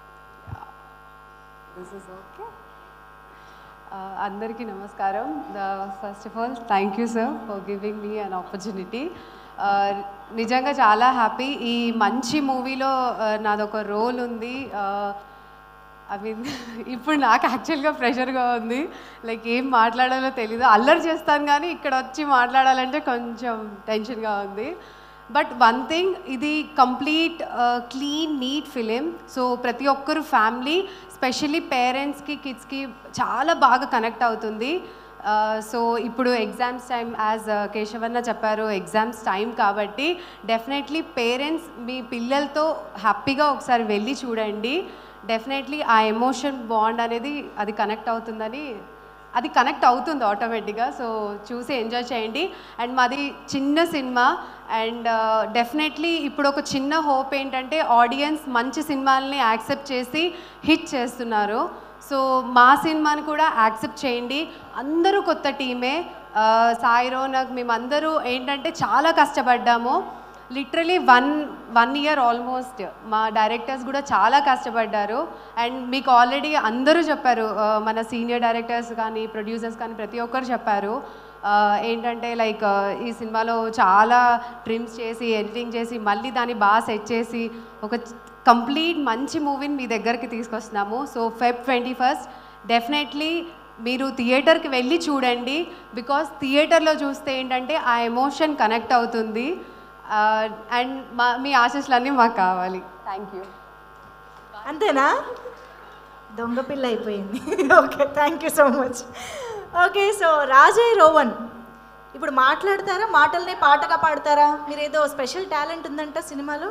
దిస్ ఇస్ ఓకే అందరికీ నమస్కారం first of all thank you sir for giving me an opportunity నిజంగా చాలా హ్యాపీ ఈ మంచి మూవీలో నాదొక రోల్ ఉంది ఐ మీన్ ఇప్పుడు నాకు యాక్చువల్గా ప్రెషర్గా ఉంది లైక్ ఏం మాట్లాడాలో తెలీదు అల్లరి చేస్తాను కానీ ఇక్కడ వచ్చి మాట్లాడాలంటే కొంచెం టెన్షన్గా ఉంది బట్ వన్ థింగ్ ఇది complete clean neat film so ప్రతి ఒక్కరు ఫ్యామిలీ స్పెషల్లీ పేరెంట్స్కి కిడ్స్కి చాలా బాగా కనెక్ట్ అవుతుంది సో ఇప్పుడు ఎగ్జామ్స్ టైం యాజ్ కేశవన్న చెప్పారు ఎగ్జామ్స్ టైం కాబట్టి డెఫినెట్లీ పేరెంట్స్ మీ పిల్లలతో హ్యాపీగా ఒకసారి వెళ్ళి చూడండి డెఫినెట్లీ ఆ ఎమోషన్ బాండ్ అనేది అది కనెక్ట్ అవుతుందని అది కనెక్ట్ అవుతుంది ఆటోమేటిక్గా సో చూసి ఎంజాయ్ చేయండి అండ్ మాది చిన్న సినిమా అండ్ డెఫినెట్లీ ఇప్పుడు ఒక చిన్న హోప్ ఏంటంటే ఆడియన్స్ మంచి సినిమాల్ని యాక్సెప్ట్ చేసి హిట్ చేస్తున్నారు సో మా సినిమాని కూడా యాక్సెప్ట్ చేయండి అందరూ కొత్త టీమే ఆ, సాయి రోనక్ మేమందరూ ఏంటంటే చాలా కష్టపడ్డాము literally one one year almost మా డైరెక్టర్స్ కూడా చాలా కష్టపడ్డారు అండ్ మీకు ఆల్రెడీ అందరూ చెప్పారు ఆ, మన సీనియర్ డైరెక్టర్స్ కానీ ప్రొడ్యూసర్స్ కానీ ప్రతి ఒక్కరు చెప్పారు ఆ, ఏంటంటే లైక్ ఈ సినిమాలో చాలా ట్రిమ్స్ చేసి ఎడిటింగ్ చేసి మళ్ళీ దాన్ని బాగా సెట్ చేసి ఒక కంప్లీట్ మంచి మూవీని మీ దగ్గరికి తీసుకొస్తున్నాము so Feb twenty first definitely మీరు థియేటర్కి వెళ్ళి చూడండి బికాస్ థియేటర్లో చూస్తే ఏంటంటే ఆ ఎమోషన్ కనెక్ట్ అవుతుంది అండ్ మా మీ ఆశీస్సులన్నీ మాకు కావాలి థ్యాంక్ యూ అంతేనా దొంగ పిల్ల అయిపోయింది okay thank you so much okay so రాజయ్ రోవన్ ఇప్పుడు మాట్లాడతారా మాటల్నే పాటగా పాడతారా మీరు ఏదో స్పెషల్ టాలెంట్ ఉందంట సినిమాలో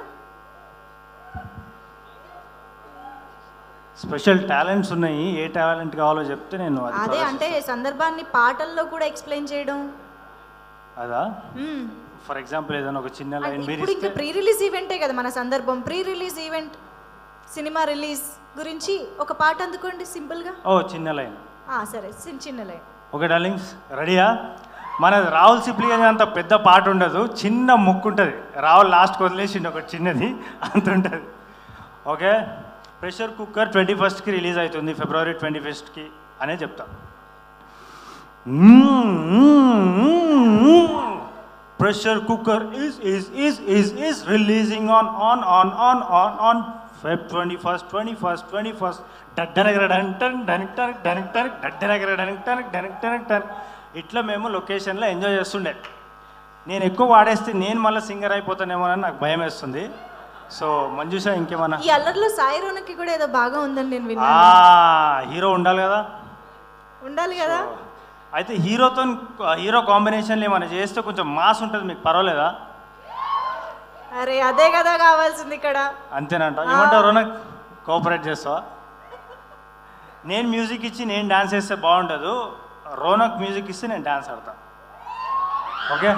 స్పెషల్ టాలెంట్స్ ఉన్నాయి ఏ టాలెంట్ కావాలో చెప్తే నేను అది అదే అంటే సందర్భాన్ని పాటల్లో కూడా ఎక్స్ప్లెయిన్ చేయడం అదా మ్మ్. ఫర్ ఎగ్జాంపుల్ ఏదైనా ఒక చిన్న అంటే లైన్ మీరు ఇప్పుడు ఇంకా ఇస్తే ప్రీ రిలీజ్ ఈవెంటే కదా మన సందర్భం ప్రీ రిలీజ్ ఈవెంట్ సినిమా రిలీజ్ గురించి ఒక పాట అందుకోండి సింపుల్గా ఓ చిన్న లైన్ ఆ, సరే చిన్న చిన్న లైన్ ఓకే డార్లింగ్స్ రెడీయా మన రాహుల్ సిప్లి అనే అంత పెద్ద పాట ఉండదు చిన్న ముక్కు ఉంటుంది రాహుల్ లాస్ట్కి వదిలేసిండు ఒక చిన్నది అంత ఉంటుంది ఓకే ప్రెషర్ కుక్కర్ ట్వంటీ ఫస్ట్కి రిలీజ్ అవుతుంది ఫిబ్రవరి ట్వంటీ ఫస్ట్కి అనే చెప్తా Pressure cooker is is is is is releasing on on on on on on Feb 21st, 21st, 21st. ఇట్లా మేము లొకేషన్లో ఎంజాయ్ చేస్తుండే నేను ఎక్కువ వాడేస్తే నేను మళ్ళీ సింగర్ అయిపోతానేమోనని నాకు భయం వేస్తుంది సో మంజుష ఇంకేమన్నా ఈ అల్లర్లో సాయి రోనక్కి కూడా ఏదో బాగా ఉందని నేను ఆ, విన్నాను హీరో ఉండాలి కదా ఉండాలి కదా అయితే హీరోతో హీరో కాంబినేషన్లు ఏమైనా చేస్తే కొంచెం మాస్ ఉంటుంది మీకు పర్వాలేదా అరే అదే కదా కావాల్సింది ఇక్కడ అంతేనంట ఏమంటారు రోనక్ కోఆపరేట్ చేస్తావా నేను మ్యూజిక్ ఇచ్చి నేను డాన్స్ చేస్తే బాగుండదు రోనక్ మ్యూజిక్ ఇస్తే నేను డాన్స్ ఆడతా ఓకే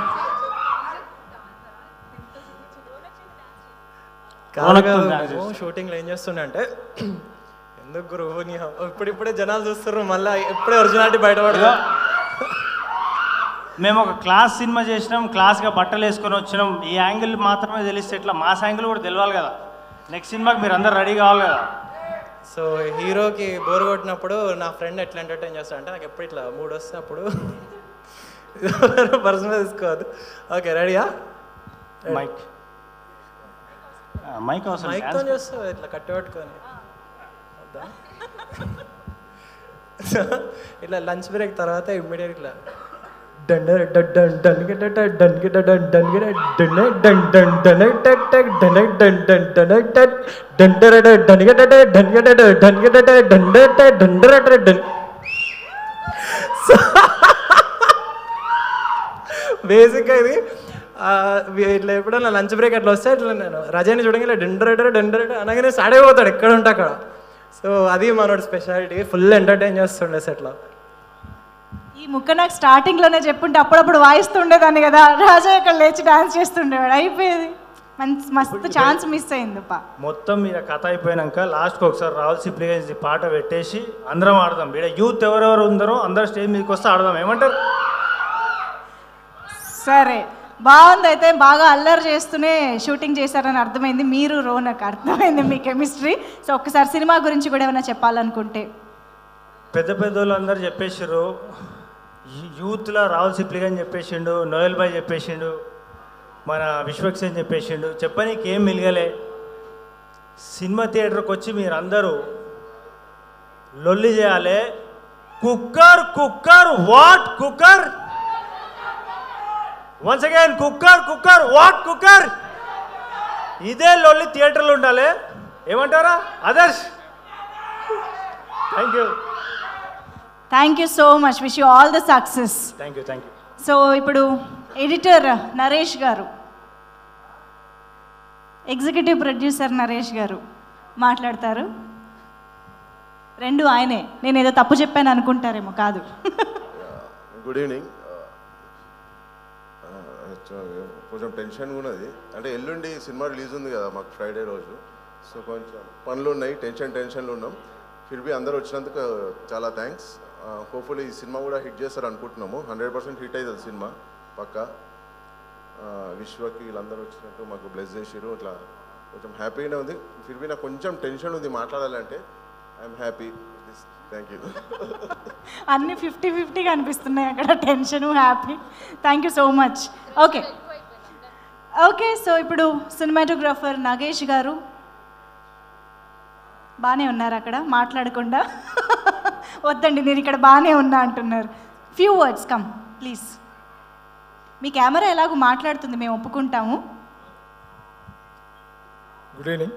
కాదు రోనక్తో dance కాదు చేస్తా. షూటింగ్లో ఏం చేస్తుండే అంటే ఎందుకు గురువు నీ ఇప్పుడిప్పుడే జనాలు చూస్తారు మళ్ళీ ఇప్పుడే ఒరిజినాలిటీ బయటపడదా మేము ఒక క్లాస్ సినిమా చేసినాం క్లాస్గా బట్టలు వేసుకొని వచ్చినాం ఈ యాంగిల్ మాత్రమే తెలిస్తే ఎట్లా మాస్ యాంగిల్ కూడా తెలియాలి కదా నెక్స్ట్ సినిమాకి మీరు అందరు రెడీ కావాలి కదా సో హీరోకి బోర్ కొట్టినప్పుడు నా ఫ్రెండ్ ఎట్లా ఎంటర్టైన్ చేస్తా అంటే నాకు ఎప్పుడు ఇట్లా మూడు వస్తే అప్పుడు పర్సనల్ తీసుకోవద్దు ఓకే రెడీయా మైక్ మైక్ అవసరం మైక్తో dance- చేస్తావు ఇట్లా కట్టి పట్టుకొని వద్దా? ఇట్లా లంచ్ బ్రేక్ తర్వాత ఇమ్మీడియట్ ఇట్లా డండర్ డన్ డన్ గిట డన్ గిట డన్ డన్ గిట డన్ డన్ డన్ డన్ టక్ టక్ డన్ డన్ డన్ డన్ టక్ డండర డన్ గిట డన్ గిట డన్ గిట డండర డండర డన్ బేసిక్గా ఇది ఆ, వి- ఇట్లా ఎప్పుడన్నా లంచ్ బ్రేక్ అట్లా వస్తే ఇట్లా నేను రజని చూడంగా ఇలా డిండర్ డిండర్ అనగానే స్టార్ట్ అయిపోతాడు ఎక్కడ ఉంటే అక్కడ సో అది మనోడి స్పెషాలిటీ ఫుల్ ఎంటర్టైన్ చేస్తుండే సెట్లో ఈ ముక్క నాకు స్టార్టింగ్లోనే చెప్పుంటే అప్పుడప్పుడు వాయిస్తుండేదాన్ని కదా రాజా ఇక్కడ లేచి డాన్స్ చేస్తుండేవాడు అయిపోయేది మంచి మస్తు ఛాన్స్ మిస్ అయిందిపా మొత్తం మీద కథ అయిపోయినాక లాస్ట్కి ఒకసారి రాహుల్ సిప్లిగన్స్ పాట పెట్టేసి అందరం ఆడదాం ఇక్కడ యూత్ ఎవరెవరు ఉందరో అందరూ స్టేజ్ మీదకి వస్తే ఆడదాం ఏమంటారు సరే బాగుంది అయితే బాగా అల్లరి చేస్తూనే షూటింగ్ చేశారని అర్థమైంది మీరు రోనక్ అర్థమైంది మీ కెమిస్ట్రీ సో ఒక్కసారి సినిమా గురించి కూడా ఏమైనా చెప్పాలనుకుంటే పెద్ద పెద్దోళ్ళు అందరు చెప్పేసారు యూత్లో రాహుల్ సిప్లిగన్ చెప్పేసిండు నోయల్ బాయ్ చెప్పేసిండు మన విశ్వక్సేన్ చెప్పేసిండు చెప్పనీకి ఏం మిలగలే సినిమా థియేటర్కి వచ్చి మీరు అందరూ లొల్లి చేయాలి cooker cooker what cooker once again cooker cooker what cooker ఇదే లొల్లి థియేటర్లో ఉండాలి ఏమంటారా others thank you thank you so much wish you all the success thank you thank you so ఇప్పుడు editor Naresh garu executive producer Naresh గారు మాట్లాడతారు రెండు ఆయనే నేను ఏదో తప్పు చెప్పాను అనుకుంటారేమో కాదు గుడ్ ఈవినింగ్ కొంచెం టెన్షన్గా ఉన్నది అంటే ఎల్లుండి సినిమా రిలీజ్ ఉంది కదా మాకు ఫ్రైడే రోజు సో కొంచెం పనులు ఉన్నాయి టెన్షన్ టెన్షన్లు ఉన్నాం ఫిర్బీ అందరూ వచ్చినందుకు చాలా థ్యాంక్స్ హోప్ఫుల్లీ ఈ సినిమా కూడా హిట్ చేస్తారు అనుకుంటున్నాము హండ్రెడ్ పర్సెంట్ హిట్ అవుతుంది సినిమా పక్కా ఆ, విశ్వకి వీళ్ళందరూ వచ్చినట్టు మాకు బ్లెస్ చేసిర్రు ఇట్లా కొంచెం హ్యాపీగానే ఉంది ఫిర్బీ నాకు కొంచెం టెన్షన్ ఉంది మాట్లాడాలంటే ఐఎమ్ హ్యాపీ థ్యాంక్ యూ అన్ని ఫిఫ్టీ ఫిఫ్టీగా అనిపిస్తున్నాయి అక్కడ tension happy thank you so much okay okay so ఇప్పుడు సినిమాటోగ్రాఫర్ నాగేష్ గారు బాగానే ఉన్నారు అక్కడ మాట్లాడకుండా వద్దండి నేను ఇక్కడ బాగానే ఉన్నా అంటున్నారు ఫ్యూ వర్డ్స్ కమ్ ప్లీజ్ మీ కెమెరా ఎలాగో మాట్లాడుతుంది మేము ఒప్పుకుంటాము good evening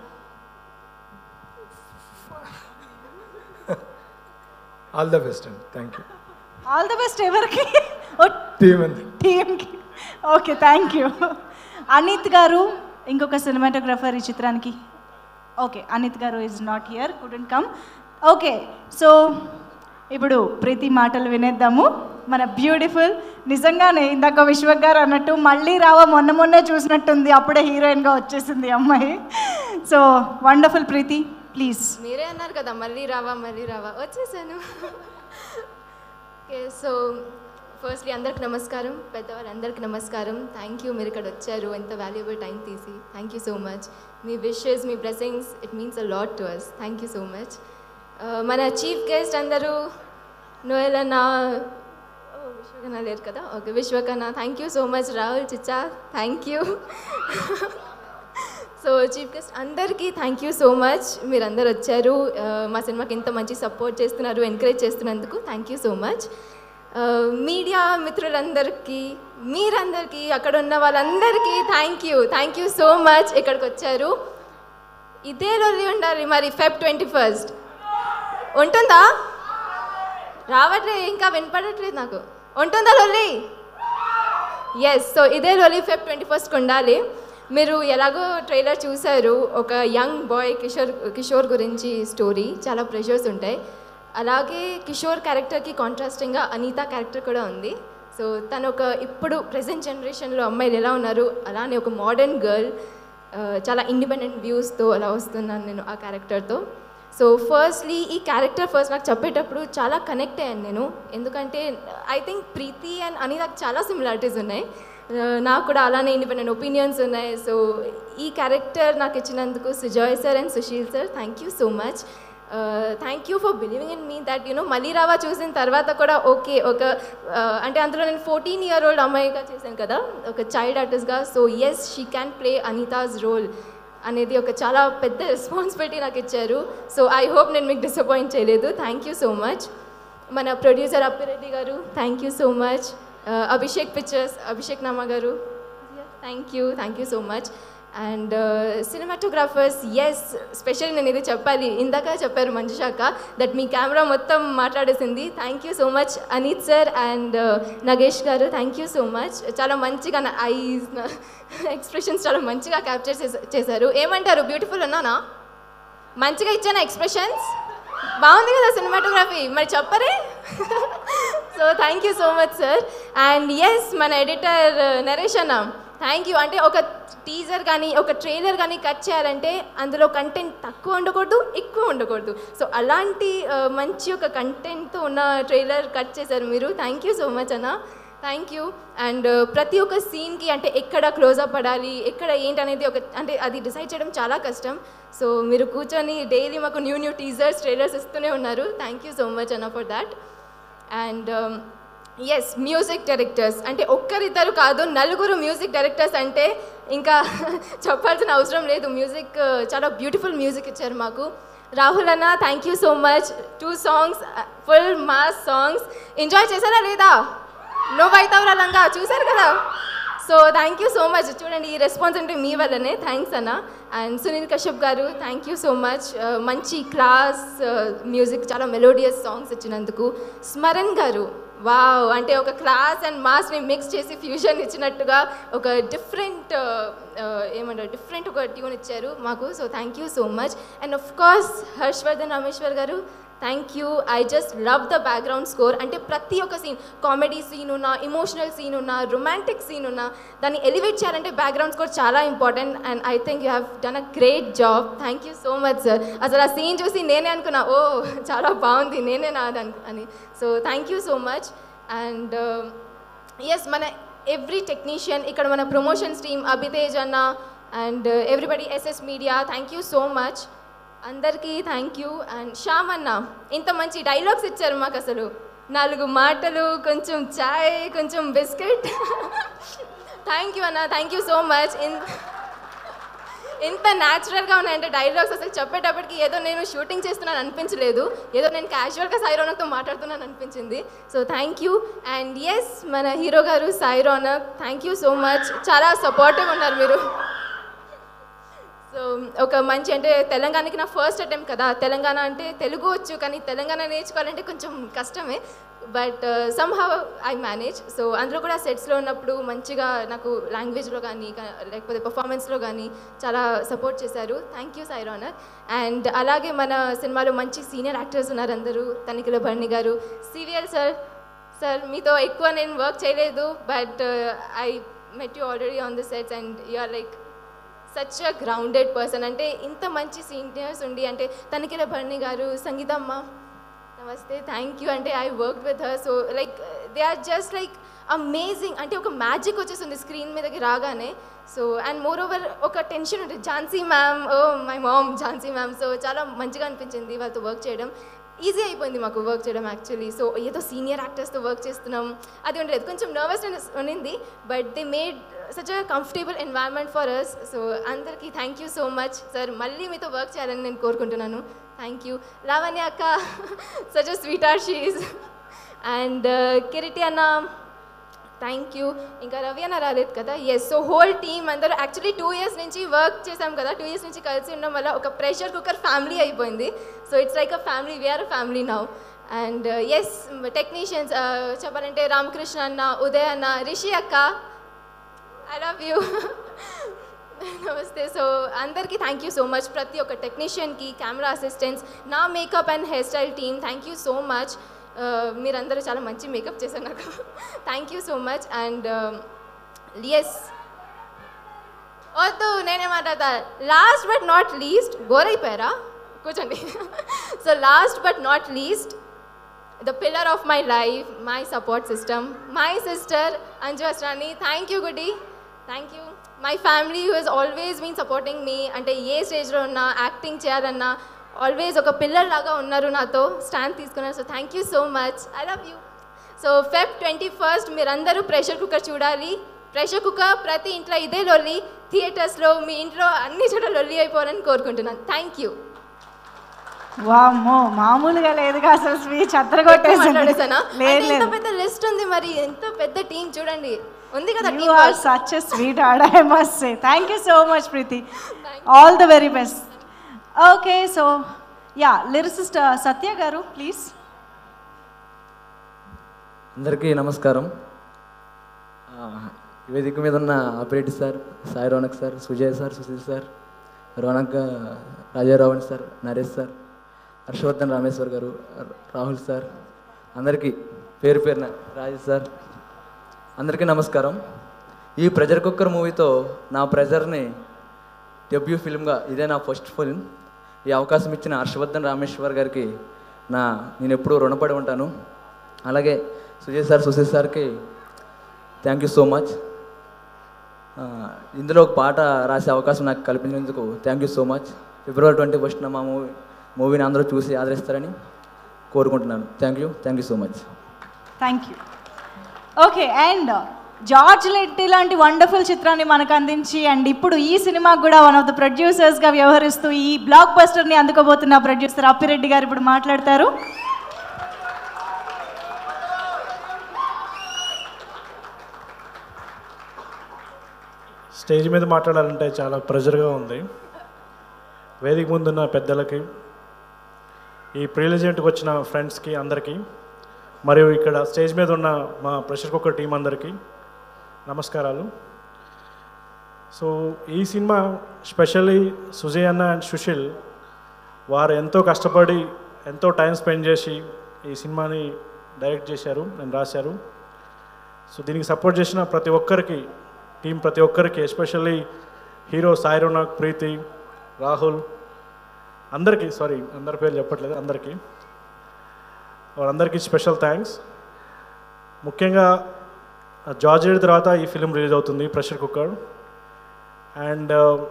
all the best అండి thank you all the best ఎవరికి టీమ్ అండి టీమ్కి ఓకే థ్యాంక్ యూ అనిత్ గారు ఇంకొక సినిమాటోగ్రఫర్ ఈ చిత్రానికి okay Anith garu is not here couldn't come okay so ఇప్పుడు ప్రీతి మాటలు వినేద్దాము మన బ్యూటిఫుల్ నిజంగానే ఇందాక విశ్వక్ గారు అన్నట్టు మళ్ళీ రావా మొన్న మొన్నే చూసినట్టుంది అప్పుడే హీరోయిన్గా వచ్చేసింది ఈ అమ్మాయి సో వండర్ఫుల్ ప్రీతి ప్లీజ్ మీరే అన్నారు కదా మళ్ళీ రావా మళ్ళీ రావా వచ్చేసాను ఓకే సో ఫస్ట్లీ అందరికి నమస్కారం పెద్దవాళ్ళందరికీ నమస్కారం థ్యాంక్ యూ మీరు ఇక్కడ వచ్చారు ఎంత వాల్యుబుల్ టైం తీసి థ్యాంక్ యూ సో మచ్ మీ విషెస్ మీ blessings it means a lot to us thank you so much మన చీఫ్ గెస్ట్ అందరూ నోయల్ అన్న విశ్వకన్నా లేరు కదా ఓకే విశ్వకన్నా thank you so much Rahul చిచ్చా thank you so chief guest అందరికీ థ్యాంక్ యూ సో మచ్ మీరందరూ వచ్చారు ఆ, మా సినిమాకి ఇంత మంచి సపోర్ట్ చేస్తున్నారు ఎంకరేజ్ చేస్తున్నందుకు thank you so much media మిత్రులందరికీ మీరందరికీ అక్కడ ఉన్న వాళ్ళందరికీ thank you thank you so much ఇక్కడికి వచ్చారు ఇదే రోజు ఉండాలి మరి ఫెబ్ ట్వంటీ ఫస్ట్ ఉంటుందా రావట్లేదు ఇంకా వినపడట్లేదు నాకు ఉంటుందా లొల్లి ఎస్ సో ఇదే లొల్లి ఫెబ్ ట్వంటీ ఫస్ట్కి ఉండాలి మీరు ఎలాగో ట్రైలర్ చూశారు ఒక యంగ్ బాయ్ కిషోర్ కిషోర్ గురించి స్టోరీ చాలా ప్రెషర్స్ ఉంటాయి అలాగే కిషోర్ క్యారెక్టర్కి కాంట్రాస్టింగ్గా అనిత క్యారెక్టర్ కూడా ఉంది సో తను ఒక ఇప్పుడు ప్రజెంట్ జనరేషన్లో అమ్మాయిలు ఎలా ఉన్నారు అలానే ఒక మోడర్న్ గర్ల్ చాలా ఇండిపెండెంట్ వ్యూస్తో అలా వస్తున్నాను నేను ఆ క్యారెక్టర్తో సో ఫస్ట్లీ ఈ క్యారెక్టర్ ఫస్ట్ నాకు చెప్పేటప్పుడు చాలా కనెక్ట్ అయ్యాను నేను ఎందుకంటే ఐ థింక్ ప్రీతి అండ్ అని నాకు చాలా సిమిలారిటీస్ ఉన్నాయి ఆ, నాకు కూడా అలానే ఇండిపెండెంట్ ఒపీనియన్స్ ఉన్నాయి సో ఈ క్యారెక్టర్ నాకు ఇచ్చినందుకు Sujoy sir and Sushil sir thank you so much thank you for believing in me that you know మళ్ళీ రావా చూసిన తర్వాత కూడా ఓకే ఒక ఆ, అంటే అందులో నేను ఫోర్టీన్ ఇయర్ ఓల్డ్ అమ్మాయిగా చేశాను కదా ఒక చైల్డ్ ఆర్టిస్ట్గా so yes she can play Anita's role అనేది ఒక చాలా పెద్ద రెస్పాన్సిబిలిటీ నాకు ఇచ్చారు సో ఐ హోప్ నేను మీకు డిసప్పాయింట్ చేయలేదు థ్యాంక్ యూ సో మచ్ మన producer Appireddy garu thank you so much Abhishek pictures Abhishek Nama garu thank you thank you so much and cinematographers yes special నేను ఇది చెప్పాలి ఇందాక చెప్పారు మంజుషాక దట్ మీ కెమెరా మొత్తం మాట్లాడేసింది thank you so much Anith sir and Nagesh garu thank you so much చాలా మంచిగా నా ఐస్ ఎక్స్ప్రెషన్స్ చాలా మంచిగా క్యాప్చర్ చేశారు ఏమంటారు బ్యూటిఫుల్ ఉన్నానా మంచిగా ఇచ్చానా ఎక్స్ప్రెషన్స్ బాగుంది కదా సినిమాటోగ్రఫీ మరి చెప్పరే so thank you so much sir and yes మన ఎడిటర్ నరేష్ అన్న థ్యాంక్ యూ అంటే ఒక టీజర్ కానీ ఒక ట్రైలర్ కానీ కట్ చేయాలంటే అందులో కంటెంట్ తక్కువ ఉండకూడదు ఎక్కువ ఉండకూడదు సో అలాంటి ఆ, మంచి ఒక కంటెంట్తో ఉన్న ట్రైలర్ కట్ చేశారు మీరు థ్యాంక్ యూ సో మచ్ అన్న థ్యాంక్ యూ అండ్ ప్రతి ఒక్క సీన్కి అంటే ఎక్కడ క్లోజప్ పడాలి ఎక్కడ ఏంటి అనేది ఒక అంటే అది డిసైడ్ చేయడం చాలా కష్టం సో మీరు కూర్చొని డైలీ మాకు న్యూ న్యూ టీజర్స్ ట్రైలర్స్ ఇస్తూనే ఉన్నారు థ్యాంక్ యూ సో మచ్ అన్న for that and yes music directors అంటే ఒక్కరిద్దరు కాదు నలుగురు మ్యూజిక్ డైరెక్టర్స్ అంటే ఇంకా చెప్పాల్సిన అవసరం లేదు మ్యూజిక్ చాలా బ్యూటిఫుల్ మ్యూజిక్ ఇచ్చారు మాకు రాహుల్ అన్న thank you so much two songs full mass songs enjoy చేశారా లేదా నువ్వు అవుతావు రంగా చూశారు కదా so thank you so much చూడండి ఈ రెస్పాన్స్ అంటే మీ వల్లనే థ్యాంక్స్ అన్న and Sunil Kashyap garu thank you so much మంచి క్లాస్ మ్యూజిక్ చాలా మెలోడియస్ సాంగ్స్ ఇచ్చినందుకు స్మరణ్ గారు వావ్ అంటే ఒక క్లాస్ అండ్ మాస్ని మిక్స్ చేసి ఫ్యూజన్ ఇచ్చినట్టుగా ఒక డిఫరెంట్ ఏమంటారు డిఫరెంట్ ఒక ట్యూన్ ఇచ్చారు మాకు so thank you so much and of course Harshavardhan Rameshwar garu thank you I just love the background score అంటే ప్రతి ఒక్క సీన్ కామెడీ సీన్ ఉన్నా ఇమోషనల్ సీన్ ఉన్నా రొమాంటిక్ సీన్ ఉన్నా దాన్ని ఎలివేట్ చేయాలంటే బ్యాక్గ్రౌండ్ స్కోర్ చాలా important and I think you have done a great job thank you so much sir అసలు ఆ సీన్ చూసి నేనే అనుకున్నా ఓ చాలా బాగుంది నేనే నాది అను అని so thank you so much and yes మన ఎవ్రీ టెక్నీషియన్ ఇక్కడ మన ప్రమోషన్స్ టీమ్ అభితేజ్ అన్న and everybody SS media thank you so much అందరికీ థ్యాంక్ యూ అండ్ శ్యామ్ అన్న ఇంత మంచి డైలాగ్స్ ఇచ్చారు మాకు అసలు నాలుగు మాటలు కొంచెం చాయ్ కొంచెం బిస్కెట్ థ్యాంక్ యూ అన్న thank you so much in ఇంత న్యాచురల్గా ఉన్నాయంటే డైలాగ్స్ అసలు చెప్పేటప్పటికి ఏదో నేను షూటింగ్ చేస్తున్నాను అనిపించలేదు ఏదో నేను క్యాజువల్గా సాయి రోనక్తో మాట్లాడుతున్నాను అనిపించింది so thank you and yes మన హీరో గారు Sai Ronak thank you so much చాలా సపోర్టివ్ ఉన్నారు మీరు సో ఒక మంచి అంటే తెలంగాణకి నా ఫస్ట్ అటెంప్ట్ కదా తెలంగాణ అంటే తెలుగు వచ్చు కానీ తెలంగాణ నేర్చుకోవాలంటే కొంచెం కష్టమే but somehow I manage so అందులో కూడా సెట్స్లో ఉన్నప్పుడు మంచిగా నాకు లాంగ్వేజ్లో కానీ కా- లేకపోతే పర్ఫార్మెన్స్లో కానీ చాలా సపోర్ట్ చేశారు థ్యాంక్ యూ సైరానర్ అండ్ అలాగే మన సినిమాలో మంచి సీనియర్ యాక్టర్స్ ఉన్నారు అందరూ తనిఖీల భరణి గారు సివిఎల్ సార్ సార్ మీతో ఎక్కువ నేను వర్క్ చేయలేదు but I met you already on the sets and you are like such a grounded person అంటే ఇంత మంచి సీనియర్స్ ఉండి అంటే తనిఖీల భరణి గారు సంగీతమ్మ నమస్తే థ్యాంక్ యూ అంటే I work with her so like they are just like amazing అంటే ఒక మ్యాజిక్ వచ్చేస్తుంది స్క్రీన్ మీదకి రాగానే సో అండ్ మోర్ ఓవర్ ఒక టెన్షన్ ఉంటుంది Jhansi ma'am oh my mom Jhansi ma'am so చాలా మంచిగా అనిపించింది వాళ్ళతో వర్క్ చేయడం ఈజీ అయిపోయింది మాకు వర్క్ చేయడం యాక్చువల్లీ సో ఏదో సీనియర్ యాక్టర్స్తో వర్క్ చేస్తున్నాం అది ఉండలేదు కొంచెం నర్వస్నెస్ ఉన్నింది but they made such a comfortable environment for us so అందరికీ thank you so much sir మళ్ళీ మీతో వర్క్ చేయాలని నేను కోరుకుంటున్నాను థ్యాంక్ యూ లావణ్య అక్క such a sweet heart she's and Kiriti అన్న థ్యాంక్ యూ ఇంకా రవి అన్న రాలేదు కదా ఎస్ సో హోల్ టీమ్ అందరూ యాక్చువల్లీ టూ ఇయర్స్ నుంచి వర్క్ చేసాం కదా టూ ఇయర్స్ నుంచి కలిసి ఉండడం వల్ల ఒక ప్రెషర్ కుక్కర్ ఫ్యామిలీ అయిపోయింది so it's like a family we're a family now and yes technicians చెప్పాలంటే రామకృష్ణ అన్న ఉదయ్ అన్న రిషి అక్క ఐ లవ్ యూ నమస్తే సో అందరికీ థ్యాంక్ యూ సో మచ్ ప్రతి ఒక్క టెక్నీషియన్కి కెమెరా అసిస్టెంట్స్ నా makeup and hair style team thank you so much మీరందరూ చాలా మంచి మేకప్ చేశారు నాకు thank you so much and yes వద్దు నేనే మాట్లాడతా లాస్ట్ బట్ నాట్ లీస్ట్ గోరైపోయారా కూర్చోండి so last but not least the pillar of my life my support system my sister Anju Asrani thank you గుడి thank you my family who he's always been supporting me అంటే ఏ స్టేజ్లో ఉన్నా acting చేయాలన్నా always ఒక pillar లాగా ఉన్నారు నాతో స్టాండ్ తీసుకున్నారు so thank you so much I love you so Feb twenty first మీరందరూ ప్రెషర్ కుక్కర్ చూడాలి ప్రెషర్ కుక్కర్ ప్రతి ఇంట్లో ఇదే లొల్లి థియేటర్స్లో మీ ఇంట్లో అన్ని చోట్ల లొల్లి అయిపోవాలని కోరుకుంటున్నాను థ్యాంక్ యూ వామ్మో మామూలుగా లేదుగా అసలు స్పీచ్ అత్తరగొట్టేసి మాట్లాడేసానా లేదు అంటే ఇంత లేదు పెద్ద లిస్ట్ ఉంది మరి ఎంత పెద్ద టీం చూడండి ఉంది కదా you team are such a sweet heart I must say thank you so much Preethi all the very best okay so yeah lyricist Satya garu please అందరికీ నమస్కారం ఆ, ఈ వేదిక మీద ఉన్న ఆపరేటి sir Sai Ronak sir Sujoy sir Sushil sir Ronak Rajaravan sir Naresh sir Harshavardhan Rameshwar garu Rahul sir అందరికీ పేరు పేరున రాజేష్ సార్ అందరికీ నమస్కారం ఈ ప్రెజర్ కుక్కర్ మూవీతో నా ప్రెజర్ని డెబ్యూ ఫిల్మ్గా ఇదే నా ఫస్ట్ ఫిల్మ్ ఈ అవకాశం ఇచ్చిన హర్షవర్ధన్ రామేశ్వర్ గారికి నా నేను ఎప్పుడూ రుణపడి ఉంటాను అలాగే సుజయ్ సార్ సుశీల్ సార్కి థ్యాంక్ యూ సో మచ్ ఇందులో ఒక పాట రాసే అవకాశం నాకు కల్పించినందుకు థ్యాంక్ యూ సో మచ్ ఫిబ్రవరి ట్వంటీ ఫస్ట్న మా మూవీ మూవీని అందరూ చూసి ఆదరిస్తారని కోరుకుంటున్నాను thank you thank you so much thank you okay and George Reddy లాంటి వండర్ఫుల్ చిత్రాన్ని మనకు అందించి అండ్ ఇప్పుడు ఈ సినిమాకు కూడా వన్ ఆఫ్ ద ప్రొడ్యూసర్స్గా వ్యవహరిస్తూ ఈ బ్లాక్ బస్టర్ని అందుకోబోతున్న ప్రొడ్యూసర్ అప్పిరెడ్డి గారు ఇప్పుడు మాట్లాడతారు స్టేజ్ మీద మాట్లాడాలంటే చాలా ప్రెజర్గా ఉంది వేదిక ముందున్న పెద్దలకి ఈ ప్రిలిజెంట్కి వచ్చిన ఫ్రెండ్స్కి అందరికీ మరియు ఇక్కడ స్టేజ్ మీద ఉన్న మా ప్రెషర్ కుక్కర్ టీం అందరికీ నమస్కారాలు సో ఈ సినిమా స్పెషల్లీ సుజయ్ అన్న అండ్ సుశీల్ వారు ఎంతో కష్టపడి ఎంతో టైం స్పెండ్ చేసి ఈ సినిమాని డైరెక్ట్ చేశారు నేను రాశారు సో దీనికి సపోర్ట్ చేసిన ప్రతి ఒక్కరికి టీం ప్రతి ఒక్కరికి ఎస్పెషల్లీ హీరో సాయి రోనాక్ ప్రీతి రాహుల్ అందరికీ సారీ అందరి పేరు చెప్పట్లేదు అందరికీ వాళ్ళందరికీ స్పెషల్ థ్యాంక్స్ ముఖ్యంగా జార్జ్ ఎయిడ్ తర్వాత ఈ ఫిలిం రిలీజ్ అవుతుంది ప్రెషర్ కుక్కర్ అండ్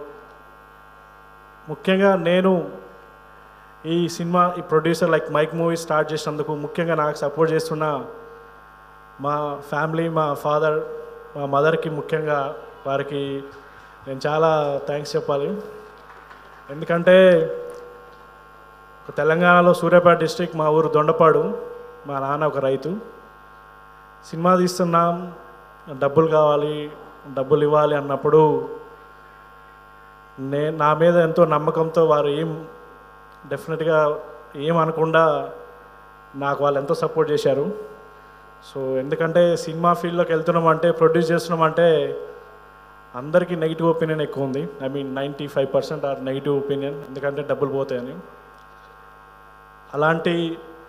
ముఖ్యంగా నేను ఈ సినిమా ఈ ప్రొడ్యూసర్ లైక్ మైక్ మూవీ స్టార్ట్ చేసినందుకు ముఖ్యంగా నాకు సపోర్ట్ చేస్తున్న మా ఫ్యామిలీ మా ఫాదర్ మా మదర్కి ముఖ్యంగా వారికి నేను చాలా థ్యాంక్స్ చెప్పాలి ఎందుకంటే తెలంగాణలో సూర్యాపేట డిస్టిక్ మా ఊరు దొండపాడు మా నాన్న ఒక రైతు సినిమా తీస్తున్నాం డబ్బులు కావాలి డబ్బులు ఇవ్వాలి అన్నప్పుడు నే నా మీద ఎంతో నమ్మకంతో వారు ఏం డెఫినెట్గా ఏం అనకుండా నాకు వాళ్ళు ఎంతో సపోర్ట్ చేశారు సో ఎందుకంటే సినిమా ఫీల్డ్లోకి వెళ్తున్నామంటే ప్రొడ్యూస్ చేస్తున్నామంటే అందరికీ నెగిటివ్ ఒపీనియన్ ఎక్కువ ఉంది I mean ninety five percent are negative opinion ఎందుకంటే డబ్బులు పోతాయని అలాంటి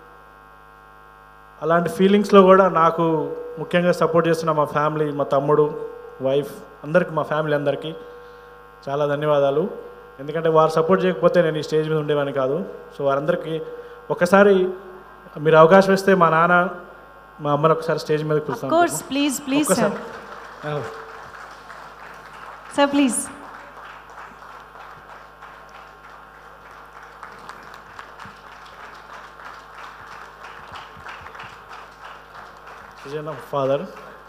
అలాంటి ఫీలింగ్స్లో కూడా నాకు ముఖ్యంగా సపోర్ట్ చేస్తున్న మా ఫ్యామిలీ మా తమ్ముడు వైఫ్ అందరికి మా ఫ్యామిలీ అందరికీ చాలా ధన్యవాదాలు ఎందుకంటే వారు సపోర్ట్ చేయకపోతే నేను ఈ స్టేజ్ మీద ఉండేవాని కాదు సో వారందరికీ ఒకసారి మీరు అవకాశం ఇస్తే మా నాన్న మా అమ్మని ఒకసారి స్టేజ్ మీదకి పిలుస్తాను కోర్స్ ప్లీజ్ ప్లీజ్ సార్ ఒక్కసారి. Sir please Sujana father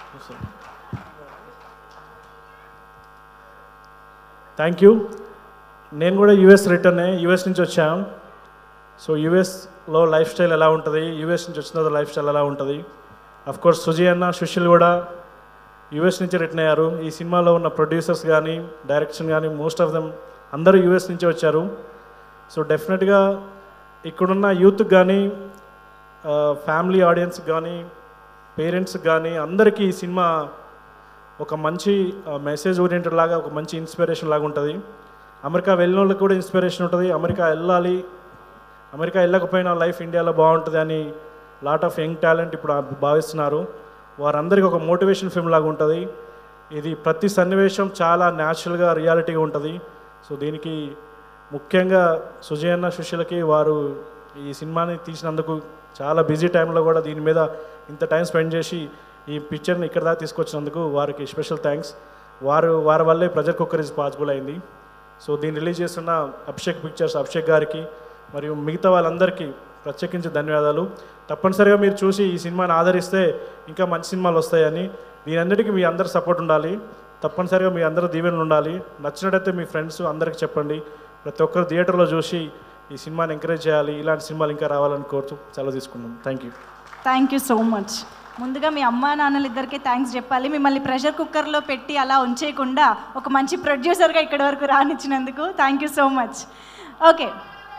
thank you నేను కూడా యూఎస్ రిటర్నే యూఎస్ నుంచి వచ్చాను సో యూఎస్లో లైఫ్ స్టైల్ ఎలా ఉంటుంది యూఎస్ నుంచి వచ్చిన తర్వాత లైఫ్ స్టైల్ ఎలా ఉంటుంది అఫ్ కోర్స్ సుజీ అన్న సుశీల్ కూడా యూఎస్ నుంచి రిటర్న్ అయ్యారు ఈ సినిమాలో ఉన్న ప్రొడ్యూసర్స్ కానీ డైరెక్షన్ కానీ మోస్ట్ ఆఫ్ దెమ్ అందరూ యూఎస్ నుంచి వచ్చారు సో డెఫినెట్గా ఇక్కడున్న యూత్కి కానీ ఫ్యామిలీ ఆడియన్స్కి కానీ పేరెంట్స్కి కానీ అందరికీ ఈ సినిమా ఒక మంచి మెసేజ్ ఓరియంటెడ్ లాగా ఒక మంచి ఇన్స్పిరేషన్ లాగా ఉంటుంది అమెరికా వెళ్ళిన వాళ్ళకి కూడా ఇన్స్పిరేషన్ ఉంటుంది అమెరికా వెళ్ళాలి అమెరికా వెళ్ళకపోయినా లైఫ్ ఇండియాలో బాగుంటుంది అని లాట్ ఆఫ్ యంగ్ టాలెంట్ ఇప్పుడు ఆ- భావిస్తున్నారు వారందరికీ ఒక మోటివేషన్ ఫిల్మ్ లాగా ఉంటుంది ఇది ప్రతి సన్నివేశం చాలా న్యాచురల్గా రియాలిటీగా ఉంటుంది సో దీనికి ముఖ్యంగా సుజయన్న సుశీలకి వారు ఈ సినిమాని తీసినందుకు చాలా బిజీ టైంలో కూడా దీని మీద ఇంత టైం స్పెండ్ చేసి ఈ పిక్చర్ని ఇక్కడ దాకా తీసుకొచ్చినందుకు వారికి స్పెషల్ థ్యాంక్స్ వారు వారి వల్లే ప్రెజర్ కుక్కర్ ఇస్ పాసిబుల్ అయింది సో దీన్ని రిలీజ్ చేస్తున్న అభిషేక్ పిక్చర్స్ అభిషేక్ గారికి మరియు మిగతా వాళ్ళందరికీ ప్రత్యేకించి ధన్యవాదాలు తప్పనిసరిగా మీరు చూసి ఈ సినిమాని ఆదరిస్తే ఇంకా మంచి సినిమాలు వస్తాయని దీనందరికీ మీ అందరి సపోర్ట్ ఉండాలి తప్పనిసరిగా మీ అందరి దీవెనలు ఉండాలి నచ్చినట్టయితే మీ ఫ్రెండ్స్ అందరికి చెప్పండి ప్రతి ఒక్కరు థియేటర్లో చూసి ఈ సినిమాని ఎంకరేజ్ చేయాలి ఇలాంటి సినిమాలు ఇంకా రావాలని కోరుతూ సెలవు తీసుకున్నాం thank you thank you so much ముందుగా మీ అమ్మా నాన్నలు ఇద్దరికి థ్యాంక్స్ చెప్పాలి మిమ్మల్ని ప్రెషర్ కుక్కర్లో పెట్టి అలా ఉంచేయకుండా ఒక మంచి ప్రొడ్యూసర్గా ఇక్కడి వరకు రానిచ్చినందుకు thank you so much okay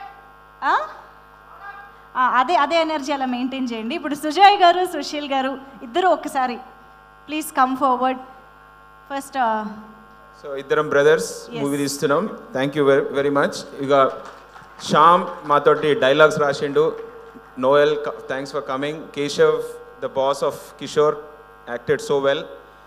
అదే అదే ఎనర్జీ అలా మెయింటైన్ చేయండి ఇప్పుడు సుజయ్ గారు సుశీల్ గారు ఇద్దరు ఒక్కసారి please come forward first so ఇద్దరం బ్రదర్స్ మూవీ తీస్తున్నాం thank you very very much ఇక శ్యామ్ మాతోటి డైలాగ్స్ రాసిండు Noel thanks for coming Keshav the boss of Kishore acted so well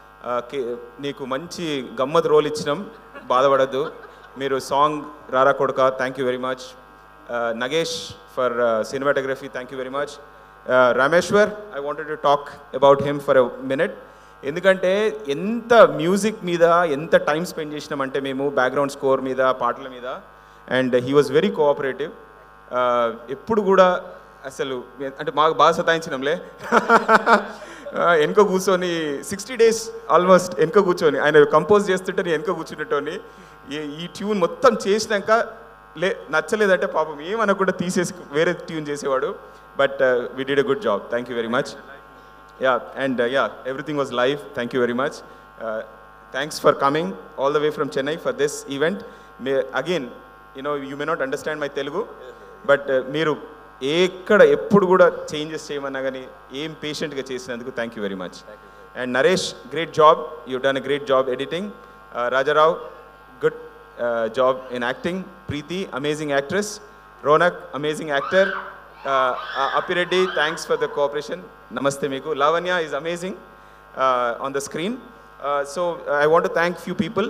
నీకు మంచి గమ్మత్ రోల్ ఇచ్చినాం బాధపడద్దు మీరు సాంగ్ రారా కొడుక thank you very much Nagesh for cinematography thank you very much Rameshwar I wanted to talk about him for a minute ఎందుకంటే ఎంత మ్యూజిక్ మీద ఎంత టైం స్పెండ్ చేసినామంటే మేము బ్యాక్గ్రౌండ్ స్కోర్ మీద పాటల మీద and he was very cooperative ఎప్పుడు కూడా అసలు అంటే మాకు బాగా సతాయించినాంలే వెనుక కూర్చొని సిక్స్టీ డేస్ ఆల్మోస్ట్ వెనుక కూర్చొని ఆయన కంపోజ్ చేస్తుంటే నేను వెనుక కూర్చునేటోని ఈ- ఈ ట్యూన్ మొత్తం చేసినాక లే నచ్చలేదంటే పాపం ఏమనకుండా తీసేసి వేరే ట్యూన్ చేసేవాడు but we did a good job thank you very much yeah and uh, yeah everything was live thank you very much uh, thanks for coming all the way from chennai for this event may, again you know you may not understand my telugu but uh, మీరు ఎక్కడ ఎప్పుడు కూడా changes చేయమన్నా కానీ ఏం పేషెంట్గా చేసినందుకు thank you very much and Naresh great job you done a great job editing Rajarao good job in acting Preeti amazing actress Ronak amazing actor Appireddy thanks for the cooperation నమస్తే మీకు Lavanya is amazing on the screen so I want to thank few people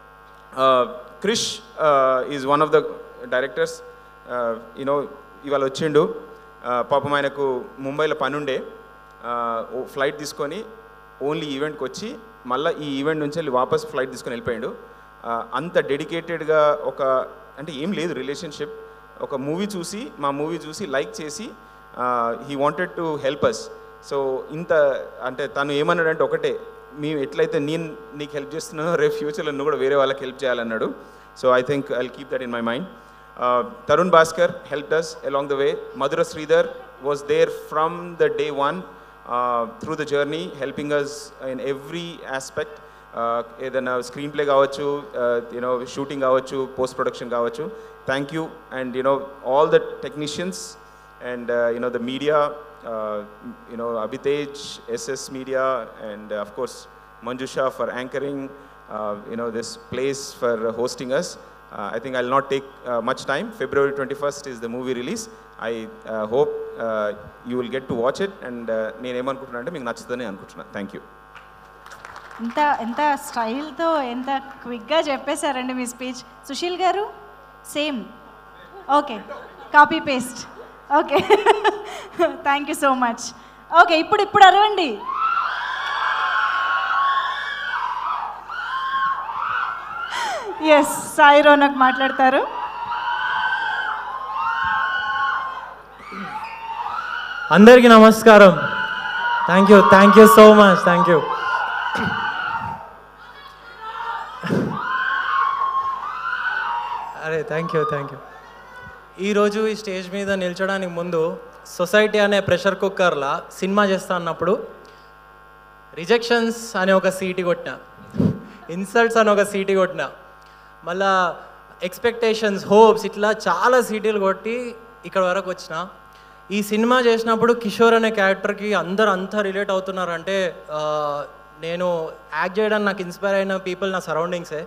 Krish is one of the directors you know ఇవాళ వచ్చిండు Uh, పాపం ఆయనకు ముంబైలో పని ఉండే flight తీసుకొని ఓన్లీ ఈవెంట్కి వచ్చి మళ్ళీ ఈ ఈవెంట్ నుంచి వెళ్ళి వాపస్ ఫ్లైట్ తీసుకొని వెళ్ళిపోయాడు Uh, అంత డెడికేటెడ్గా ఒక అంటే ఏం లేదు రిలేషన్షిప్ ఒక మూవీ చూసి మా మూవీ చూసి లైక్ చేసి he wanted to help us so ఇంత అంటే తను ఏమన్నాడంటే ఒకటే మేము ఎట్లయితే నేను నీకు హెల్ప్ చేస్తున్నానో రేపు ఫ్యూచర్లో నువ్వు కూడా వేరే వాళ్ళకి హెల్ప్ చేయాలన్నాడు so I think I keep that in my mind Tarun Bhaskar helped us along the way. Madhura Sridhar was there from the day one uh, through the journey, helping us in every aspect. Uh, ఏదైనా screenplay కావచ్చు you know shooting కావచ్చు post production కావచ్చు thank you and you know all the technicians and you know the media you know Abhitej SS media and of course Manjusha for anchoring, uh, you know, this place for hosting us. Uh, I think I'll not take uh, much time. February 21st is the movie release. I uh, hope uh, you will get to watch it and uh, నేను ఏమనుకుంటున్నా అంటే మీకు నచ్చుతుందని అనుకుంటున్నాను thank you ఎంత ఎంత స్టైల్తో ఎంత క్విక్గా చెప్పేశారండి మీ speech Sushil garu same okay copy paste okay thank you so much okay ఇప్పుడు ఇప్పుడు అరవండి ఎస్ సాయి రోనక్ మాట్లాడతారు అందరికీ నమస్కారం thank you thank you so much thank you అరే థ్యాంక్ యూ థ్యాంక్ యూ ఈరోజు ఈ స్టేజ్ మీద నిల్చోడానికి ముందు సొసైటీ అనే ప్రెషర్ కుక్కర్లా సినిమా చేస్తా అన్నప్పుడు రిజెక్షన్స్ అనే ఒక సీటీ కొట్టిన ఇన్సల్ట్స్ అని ఒక సీటీ కొట్టిన మళ్ళా ఎక్స్పెక్టేషన్స్ హోప్స్ ఇట్లా చాలా సీటీలు కొట్టి ఇక్కడ వరకు వచ్చిన ఈ సినిమా చేసినప్పుడు కిషోర్ అనే క్యారెక్టర్కి అందరు అంతా రిలేట్ అవుతున్నారంటే ఆ, నేను యాక్ట్ చేయడానికి నాకు ఇన్స్పైర్ అయిన పీపుల్ నా సరౌండింగ్సే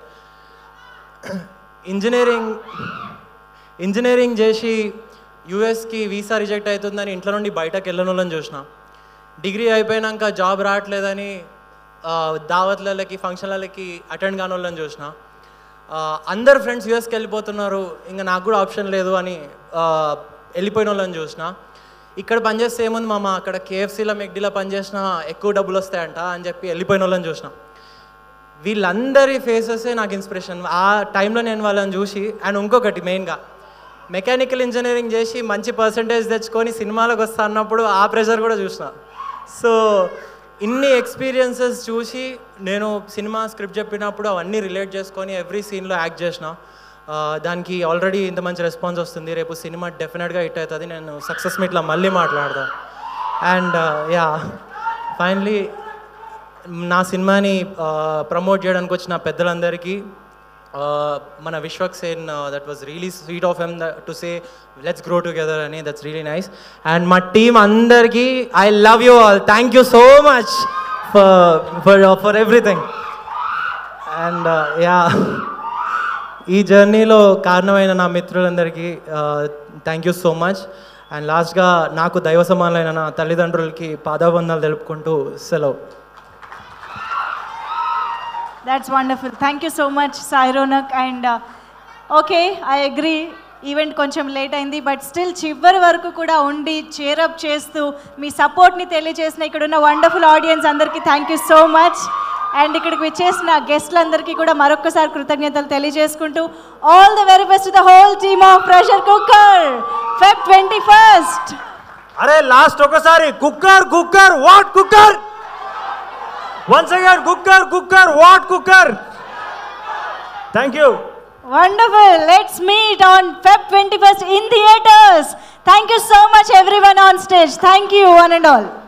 ఇంజనీరింగ్ ఇంజనీరింగ్ చేసి యూఎస్కి వీసా రిజెక్ట్ అవుతుందని ఇంట్లో నుండి బయటకు వెళ్ళనోళ్ళని చూసిన డిగ్రీ అయిపోయినాక జాబ్ రావట్లేదని ఆ, దావత్లకి ఫంక్షన్లకి అటెండ్ కాని వాళ్ళని చూసిన ఆ, అందరు ఫ్రెండ్స్ యూఎస్కి వెళ్ళిపోతున్నారు ఇంకా నాకు కూడా ఆప్షన్ లేదు అని ఆ, వెళ్ళిపోయిన వాళ్ళని చూసిన ఇక్కడ పనిచేస్తే ఏముంది మామ అక్కడ కేఎఫ్సీలో మెక్డీలో పనిచేసిన ఎక్కువ డబ్బులు వస్తాయంట అని చెప్పి వెళ్ళిపోయిన వాళ్ళని చూసిన వీళ్ళందరి ఫేసెసే నాకు ఇన్స్పిరేషన్ ఆ టైంలో నేను వాళ్ళని చూసి అండ్ ఇంకొకటి మెయిన్గా మెకానికల్ ఇంజనీరింగ్ చేసి మంచి పర్సంటేజ్ తెచ్చుకొని సినిమాలకు వస్తా అన్నప్పుడు ఆ ప్రెషర్ కూడా చూసిన సో ఇన్ని ఎక్స్పీరియన్సెస్ చూసి నేను సినిమా స్క్రిప్ట్ చెప్పినప్పుడు అవన్నీ రిలేట్ చేసుకొని ఎవ్రీ సీన్లో యాక్ట్ చేసిన ఆ, దానికి ఆల్రెడీ ఇంత మంచి రెస్పాన్స్ వస్తుంది రేపు సినిమా డెఫినెట్గా హిట్ అవుతుంది నేను సక్సెస్ మీట్లో మళ్ళీ మాట్లాడతా అండ్ యా ఫైనలీ నా సినిమాని ప్రమోట్ చేయడానికి వచ్చిన పెద్దలందరికీ ఆ, మన Vishwak Sen that was really sweet of them to say let's grow together అని దట్స్ రియలీ నైస్ అండ్ మా టీమ్ అందరికీ I love you all thank you so much for for for everything and yeah ఈ జర్నీలో కారణమైన నా మిత్రులందరికీ thank you so much and లాస్ట్గా నాకు దైవ సమానులైన నా తల్లిదండ్రులకి పాదాబంధాలు తెలుపుకుంటూ సెలవు that's wonderful thank you so much Sai Ronak and okay I agree event కొంచెం లేట్ అయింది బట్ స్టిల్ చివరి వరకు కూడా ఉండి చేరప్ చేస్తూ మీ సపోర్ట్ని తెలియజేసిన ఇక్కడ ఉన్న వండర్ఫుల్ ఆడియన్స్ అందరికీ thank you so much and ఇక్కడికి వచ్చేసిన గెస్ట్లందరికీ కూడా మరొకసారి కృతజ్ఞతలు తెలియజేసుకుంటూ all the very best the whole team of pressure cooker Feb twenty first అరే లాస్ట్ ఒకసారి cooker cooker what cooker once again cooker cooker what cooker thank you Wonderful. Let's meet on Feb 21st in theaters. Thank you so much, everyone on stage. Thank you, one and all.